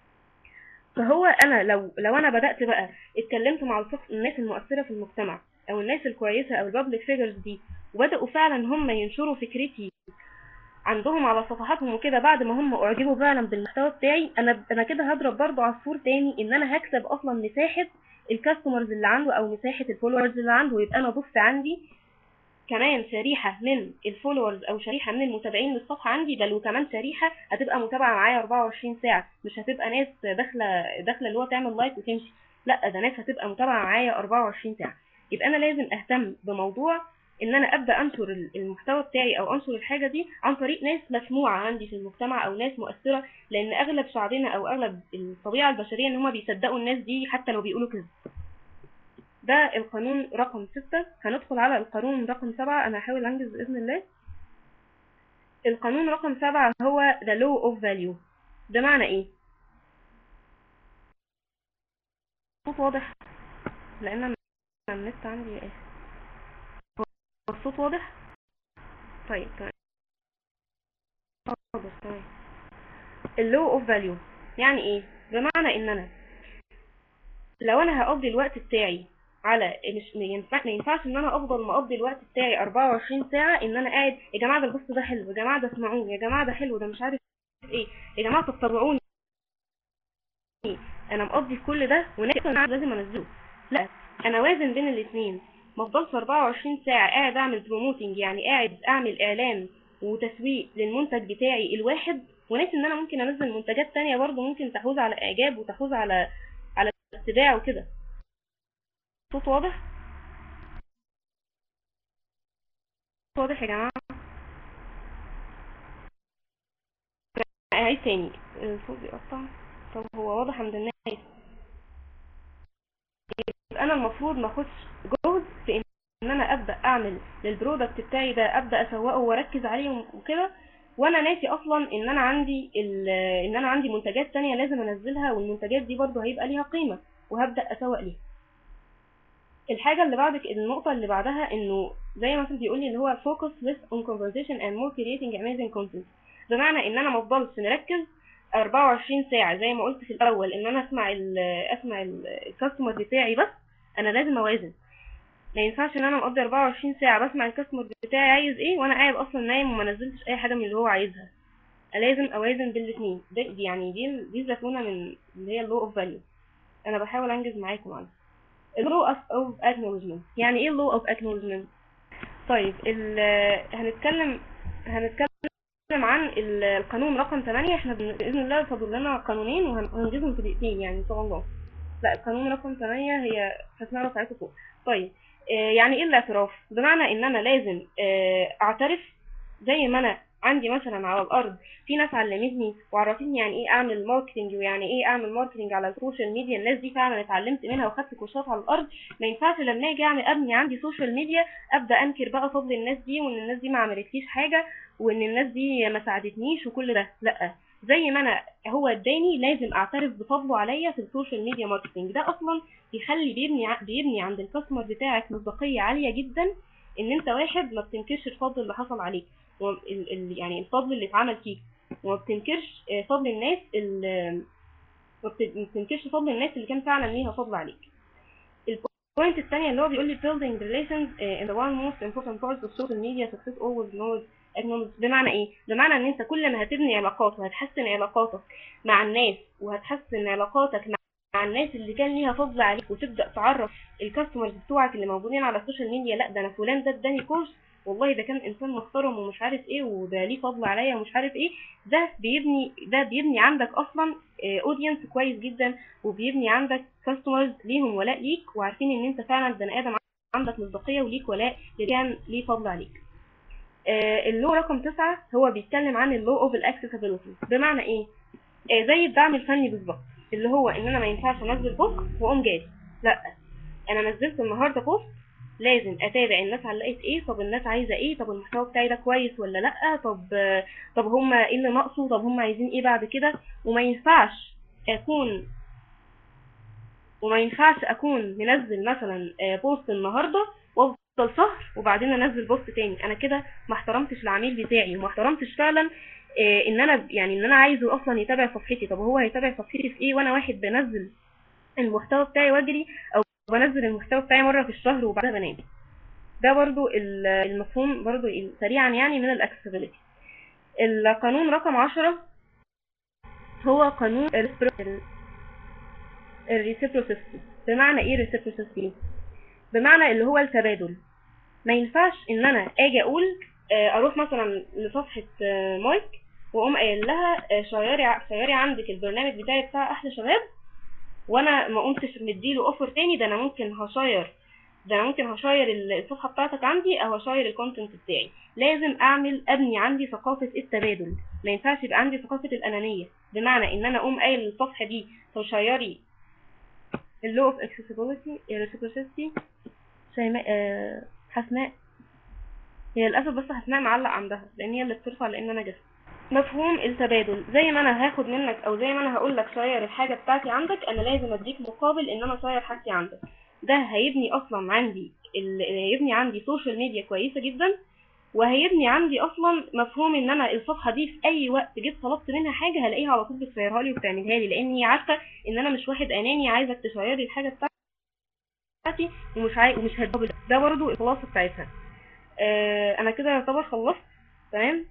Speaker 2: فهو انا لو لو انا بدات بقى اتكلمت مع الصف الناس المؤثره في المجتمع او الناس الكويسه او البابليك فيجرز دي وبداوا فعلا هم ينشروا فكرتي عندهم على صفحاتهم وكده بعد ما هم اعجبوا فعلا بالمحتوى بتاعي انا انا كده هضرب برضه عصفور تاني ان انا هكسب اصلا مساحه الكاستمرز اللي عنده او مساحه الفولورز اللي عنده ويبقى انا ضفت عندي كمان شريحه من الفولورز او شريحه من المتابعين للصفحه عندي بل وكمان شريحه هتبقى متابعه معايا 24 ساعه مش هتبقى ناس داخله داخله اللي هو تعمل لايك وتمشي لا ده ناس هتبقى متابعه معايا 24 ساعه يبقى انا لازم اهتم بموضوع ان انا ابدا انشر ال- المحتوى بتاعي او انشر الحاجه دي عن طريق ناس مسموعه عندي في المجتمع او ناس مؤثره لان اغلب شعبنا او اغلب الطبيعه البشريه ان هم بيصدقوا الناس دي حتى لو بيقولوا كذب ده القانون رقم ستة هندخل على القانون رقم سبعة أنا هحاول أنجز بإذن الله القانون رقم سبعة هو the law of value بمعنى إيه؟ الصوت واضح لأن أنا النت عندي آسف هو الصوت واضح؟ طيب تمام واضح تمام اللو اوف فاليو يعني ايه بمعنى ان انا لو انا هقضي الوقت بتاعي على مش ما ينفع- ما ينفعش ان انا افضل مقضي الوقت بتاعي 24 ساعه ان انا قاعد يا جماعه ده البوست ده حلو يا جماعه ده اسمعوني يا جماعه ده حلو ده مش عارف ايه يا جماعه طب تابعوني انا مقضي في كل ده ونفسي انا لازم انزله لا انا وازن بين الاثنين ما افضلش 24 ساعه قاعد اعمل بروموتنج يعني قاعد اعمل اعلان وتسويق للمنتج بتاعي الواحد وناسي ان انا ممكن انزل منتجات تانية برضه ممكن تحوز على اعجاب وتحوز على على اتباع وكده صوت واضح صوت واضح يا جماعه اعيد تاني الصوت بيقطع طب هو واضح عند الناس يبقى انا المفروض ما اخدش جهد في ان انا ابدا اعمل للبرودكت بتاعي ده ابدا اسوقه واركز عليه وكده وانا ناسي اصلا ان انا عندي ال- ان انا عندي منتجات تانية لازم انزلها والمنتجات دي برضو هيبقى ليها قيمة وهبدا اسوق ليها الحاجة اللي بعد ك- النقطة اللي بعدها انه زي ما كان بيقول لي اللي هو focus less on conversation and more creating amazing content بمعنى ان انا ما افضلش مركز 24 ساعة زي ما قلت في الاول ان انا اسمع ال اسمع الكاستمر بتاعي بس انا لازم اوازن ما ينفعش ان انا مقضي 24 ساعة بسمع الكاستمر بتاعي عايز ايه وانا قاعد اصلا نايم وما نزلتش اي حاجة من اللي هو عايزها لازم اوازن بين الاثنين ده دي يعني دي دي الزتونة من اللي هي اللو اوف فاليو انا بحاول انجز معاكم عنها اللو اوف اكنولجمنت يعني ايه اللو اوف اكنولجمنت طيب ال- هنتكلم هنتكلم عن ال- القانون رقم 8 احنا بن- باذن الله فاضل لنا قانونين وهن- وهنجزهم في دقيقتين يعني ان شاء الله لا القانون رقم 8 هي هسمعها رفعته فوق طيب آه، يعني ايه الاعتراف بمعنى ان انا لازم آه، اعترف زي ما انا عندي مثلا على الارض في ناس علمتني وعرفتني يعني ايه اعمل ماركتنج ويعني ايه اعمل ماركتنج على السوشيال ميديا الناس دي فعلا اتعلمت منها وخدت كورسات على الارض ما ينفعش لما اجي اعمل ابني عندي سوشيال ميديا ابدا انكر بقى فضل الناس دي وان الناس دي ما عملتليش حاجه وان الناس دي ما ساعدتنيش وكل ده لا زي ما انا هو اداني لازم اعترف بفضله عليا في السوشيال ميديا ماركتنج ده اصلا بيخلي بيبني ع- بيبني عند الكاستمر بتاعك مصداقيه عاليه جدا ان انت واحد ما بتنكرش الفضل اللي حصل عليك وال- ال- ال- يعني الفضل اللي اتعمل فيك وما بتنكرش آه، فضل الناس ال- ما بت- ما بتنكرش فضل الناس اللي كان فعلا ليها فضل عليك البوينت الثانيه اللي هو بيقول لي building relations uh, in the one most important part of social media success always knows acknowledge بمعنى ايه بمعنى ان انت كل ما هتبني علاقات وهتحسن علاقاتك مع الناس وهتحسن علاقاتك مع مع الناس اللي كان ليها فضل عليك وتبدا تعرف الكاستمرز بتوعك اللي موجودين على السوشيال ميديا لا ده انا فلان ده اداني كورس والله ده كان انسان محترم ومش عارف ايه وده ليه فضل عليا ومش عارف ايه ده بيبني ده بيبني عندك اصلا اودينس كويس جدا وبيبني عندك كاستمرز ليهم ولاء ليك وعارفين ان انت فعلا بني ادم عندك مصداقيه وليك ولاء اللي كان ليه فضل عليك آه، اللو رقم تسعة هو بيتكلم عن اللو اوف الاكسسبيلتي بمعنى ايه آه، زي الدعم الفني بالظبط اللي هو ان انا ما ينفعش انزل بوست واقوم جاري لا انا نزلت النهارده بوست لازم اتابع الناس علقت ايه طب الناس عايزه ايه طب المحتوى بتاعي ده كويس ولا لا طب آه، طب هم ايه اللي ناقصه طب هم عايزين ايه بعد كده وما ينفعش اكون وما ينفعش اكون منزل مثلا آه، بوست النهارده وافضل شهر وبعدين انزل بوست تاني انا كده ما احترمتش العميل بتاعي وما احترمتش فعلا آه، ان انا يعني ان انا عايزه اصلا يتابع صفحتي طب هو هيتابع صفحتي في ايه وانا واحد بنزل المحتوى بتاعي واجري او بنزل المحتوى بتاعي مره في الشهر وبعدها بنام ده برضو ال- المفهوم برضو ال- سريعا يعني من الاكسسبيلتي القانون رقم عشرة هو قانون الريسيبروسيستي بمعنى ايه ريسيبروسيستي بمعنى اللي هو التبادل ما ينفعش ان انا اجي اقول آه، اروح مثلا لصفحه آه، مايك واقوم قايل لها آه، شيري ع- شيري عندك البرنامج بتاعي بتاع احلى شباب وانا ما قمتش مديله اوفر تاني ده انا ممكن هشير ده انا ممكن هشير ال- الصفحه بتاعتك عندي او هشير الكونتنت بتاعي لازم اعمل ابني عندي ثقافه التبادل ما ينفعش يبقى عندي ثقافه الانانيه بمعنى ان انا اقوم قايل للصفحه دي فشيري اللو اوف اكسسبيلتي ريسيبروسيتي شيماء آه، حسناء هي للاسف بس حسناء معلق عندها لان هي اللي بترفع لان انا جسم مفهوم التبادل زي ما انا هاخد منك او زي ما انا هقول لك شير الحاجه بتاعتي عندك انا لازم اديك مقابل ان انا شير حاجتي عندك ده هيبني اصلا عندي ال- هيبني عندي سوشيال ميديا كويسه جدا وهيبني عندي اصلا مفهوم ان انا الصفحه دي في اي وقت جيت طلبت منها حاجه هلاقيها على طول بتشيرها لي وبتعملها لي لان هي عارفه ان انا مش واحد اناني عايزك تشير لي الحاجه بتاعتي ومش عاي... ومش هدبل ده برضو الخلاصه بتاعتها آه انا كده يعتبر خلصت تمام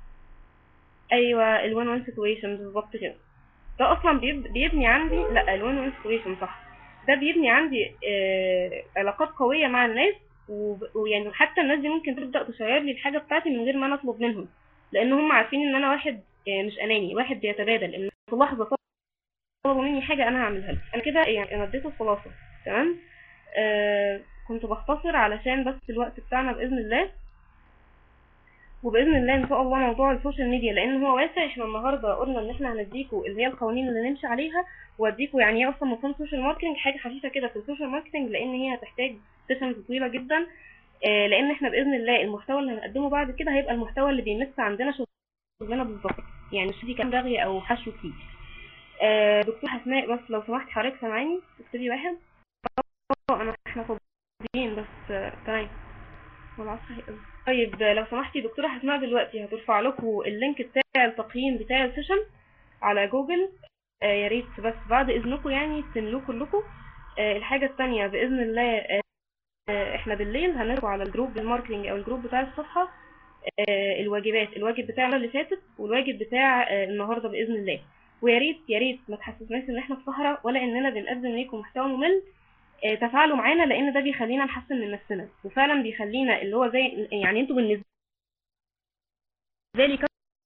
Speaker 2: ايوه الوان وان سيتويشن بالظبط كده ده اصلا بيب... بيبني عندي لا الوان وان سيتويشن صح ده بيبني عندي آه علاقات قويه مع الناس وب- ويعني حتى الناس دي ممكن تبدا تشير لي الحاجه بتاعتي من غير ما انا اطلب منهم لان هم عارفين ان انا واحد آه، مش اناني واحد بيتبادل ان في لحظه طلبوا مني حاجه انا هعملها لهم انا كده يعني انا اديت الخلاصه تمام آه كنت بختصر علشان بس الوقت بتاعنا باذن الله وباذن الله ان شاء الله موضوع السوشيال ميديا لان هو واسع احنا النهارده قلنا ان احنا هنديكوا اللي هي القوانين اللي نمشي عليها واديكوا يعني ايه اصلا مفهوم سوشيال ماركتنج حاجه خفيفه كده في السوشيال ماركتنج لان هي هتحتاج سيشنز طويله جدا آه لان احنا باذن الله المحتوى اللي هنقدمه بعد كده هيبقى المحتوى اللي بيمس عندنا شغلنا بالظبط يعني مش فيه كلام رغي او حشو كتير آه دكتور حسناء بس لو سمحت حضرتك سامعاني اكتبي واحد اه انا احنا فاضيين بس آه، تمام والعصر هيقضي طيب آه، لو سمحتي دكتورة حسناء دلوقتي هترفع لكم اللينك بتاع التقييم بتاع السيشن على جوجل آه يا ريت بس بعد اذنكم يعني تملوه كلكم آه الحاجة التانية بإذن الله آه آه، احنا بالليل هنرفع على الجروب الماركتنج او الجروب بتاع الصفحة آه، الواجبات الواجب بتاع المرة اللي فاتت والواجب بتاع آه، النهارده باذن الله ويا ريت يا ريت ما تحسسناش ان احنا في صحراء ولا اننا بنقدم ليكم محتوى ممل آه، تفاعلوا معانا لان ده بيخلينا نحسن من نفسنا وفعلا بيخلينا اللي هو زي يعني انتوا بالنسبه لي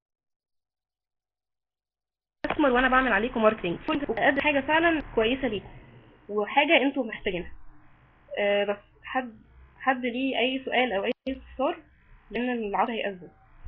Speaker 2: كاستمر وانا بعمل عليكم ماركتنج كنت بقدم حاجه فعلا كويسه ليكم وحاجه انتوا محتاجينها آه، بس حد حد ليه اي سؤال او اي استفسار لان العصر هيأذن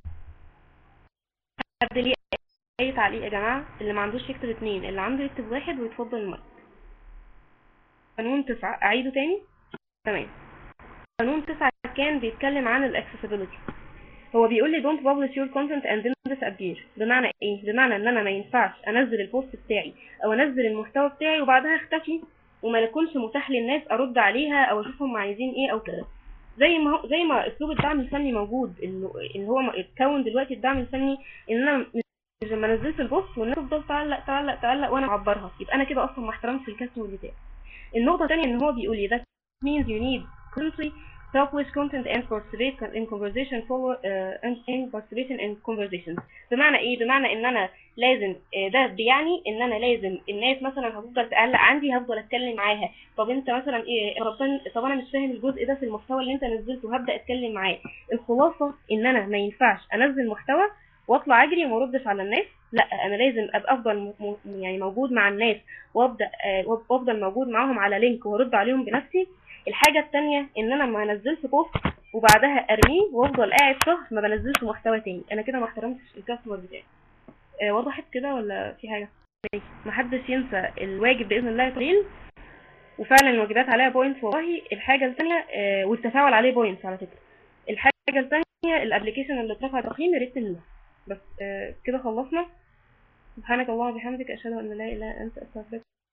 Speaker 2: حد ليه اي تعليق يا جماعه اللي ما عندوش يكتب اتنين اللي عنده يكتب واحد ويتفضل المايك قانون تسعة اعيده تاني تمام قانون تسعة كان بيتكلم عن الاكسسبيلتي هو بيقول لي don't publish your content and then disappear بمعنى ايه بمعنى ان انا ما ينفعش انزل البوست بتاعي او انزل المحتوى بتاعي وبعدها اختفي وما يكونش متاح للناس ارد عليها او اشوف هم عايزين ايه او كده زي ما هو زي ما اسلوب الدعم الفني موجود اللي اللي هو اتكون دلوقتي الدعم الفني ان انا مش لما نزلت البوست والناس تفضل تعلق تعلق تعلق وانا اعبرها يبقى انا كده اصلا ما احترمتش الكاستمر بتاعي النقطه الثانيه ان هو بيقول لي that means you need constantly publish content and participate in conversation follow uh, and in participation in conversations بمعنى ايه بمعنى ان انا لازم آه، ده بيعني ان انا لازم الناس مثلا هتفضل تقلق عندي هفضل اتكلم معاها طب انت مثلا ايه طب أنا- طب انا مش فاهم الجزء ده في المحتوى اللي انت نزلته هبدا اتكلم معاه الخلاصه ان انا ما ينفعش انزل محتوى واطلع اجري وما اردش على الناس لا انا لازم ابقى افضل م- م- يعني موجود مع الناس وابدا آه، وافضل موجود معاهم على لينك وارد عليهم بنفسي الحاجه التانية ان انا ما انزلش بوست وبعدها ارميه وافضل قاعد شهر ما بنزلش محتوى تاني انا كده ما احترمتش الكاستمر بتاعي آه وضحت كده ولا في حاجه ماشي. محدش ينسى الواجب باذن الله قليل وفعلا الواجبات عليها بوينتس والله الحاجه الثانيه آه والتفاعل عليه بوينتس على فكره الحاجه الثانيه الابلكيشن اللي اترفع تقييم يا ريت تنزل بس آه كده خلصنا سبحانك اللهم وبحمدك اشهد ان لا اله الا انت استغفرك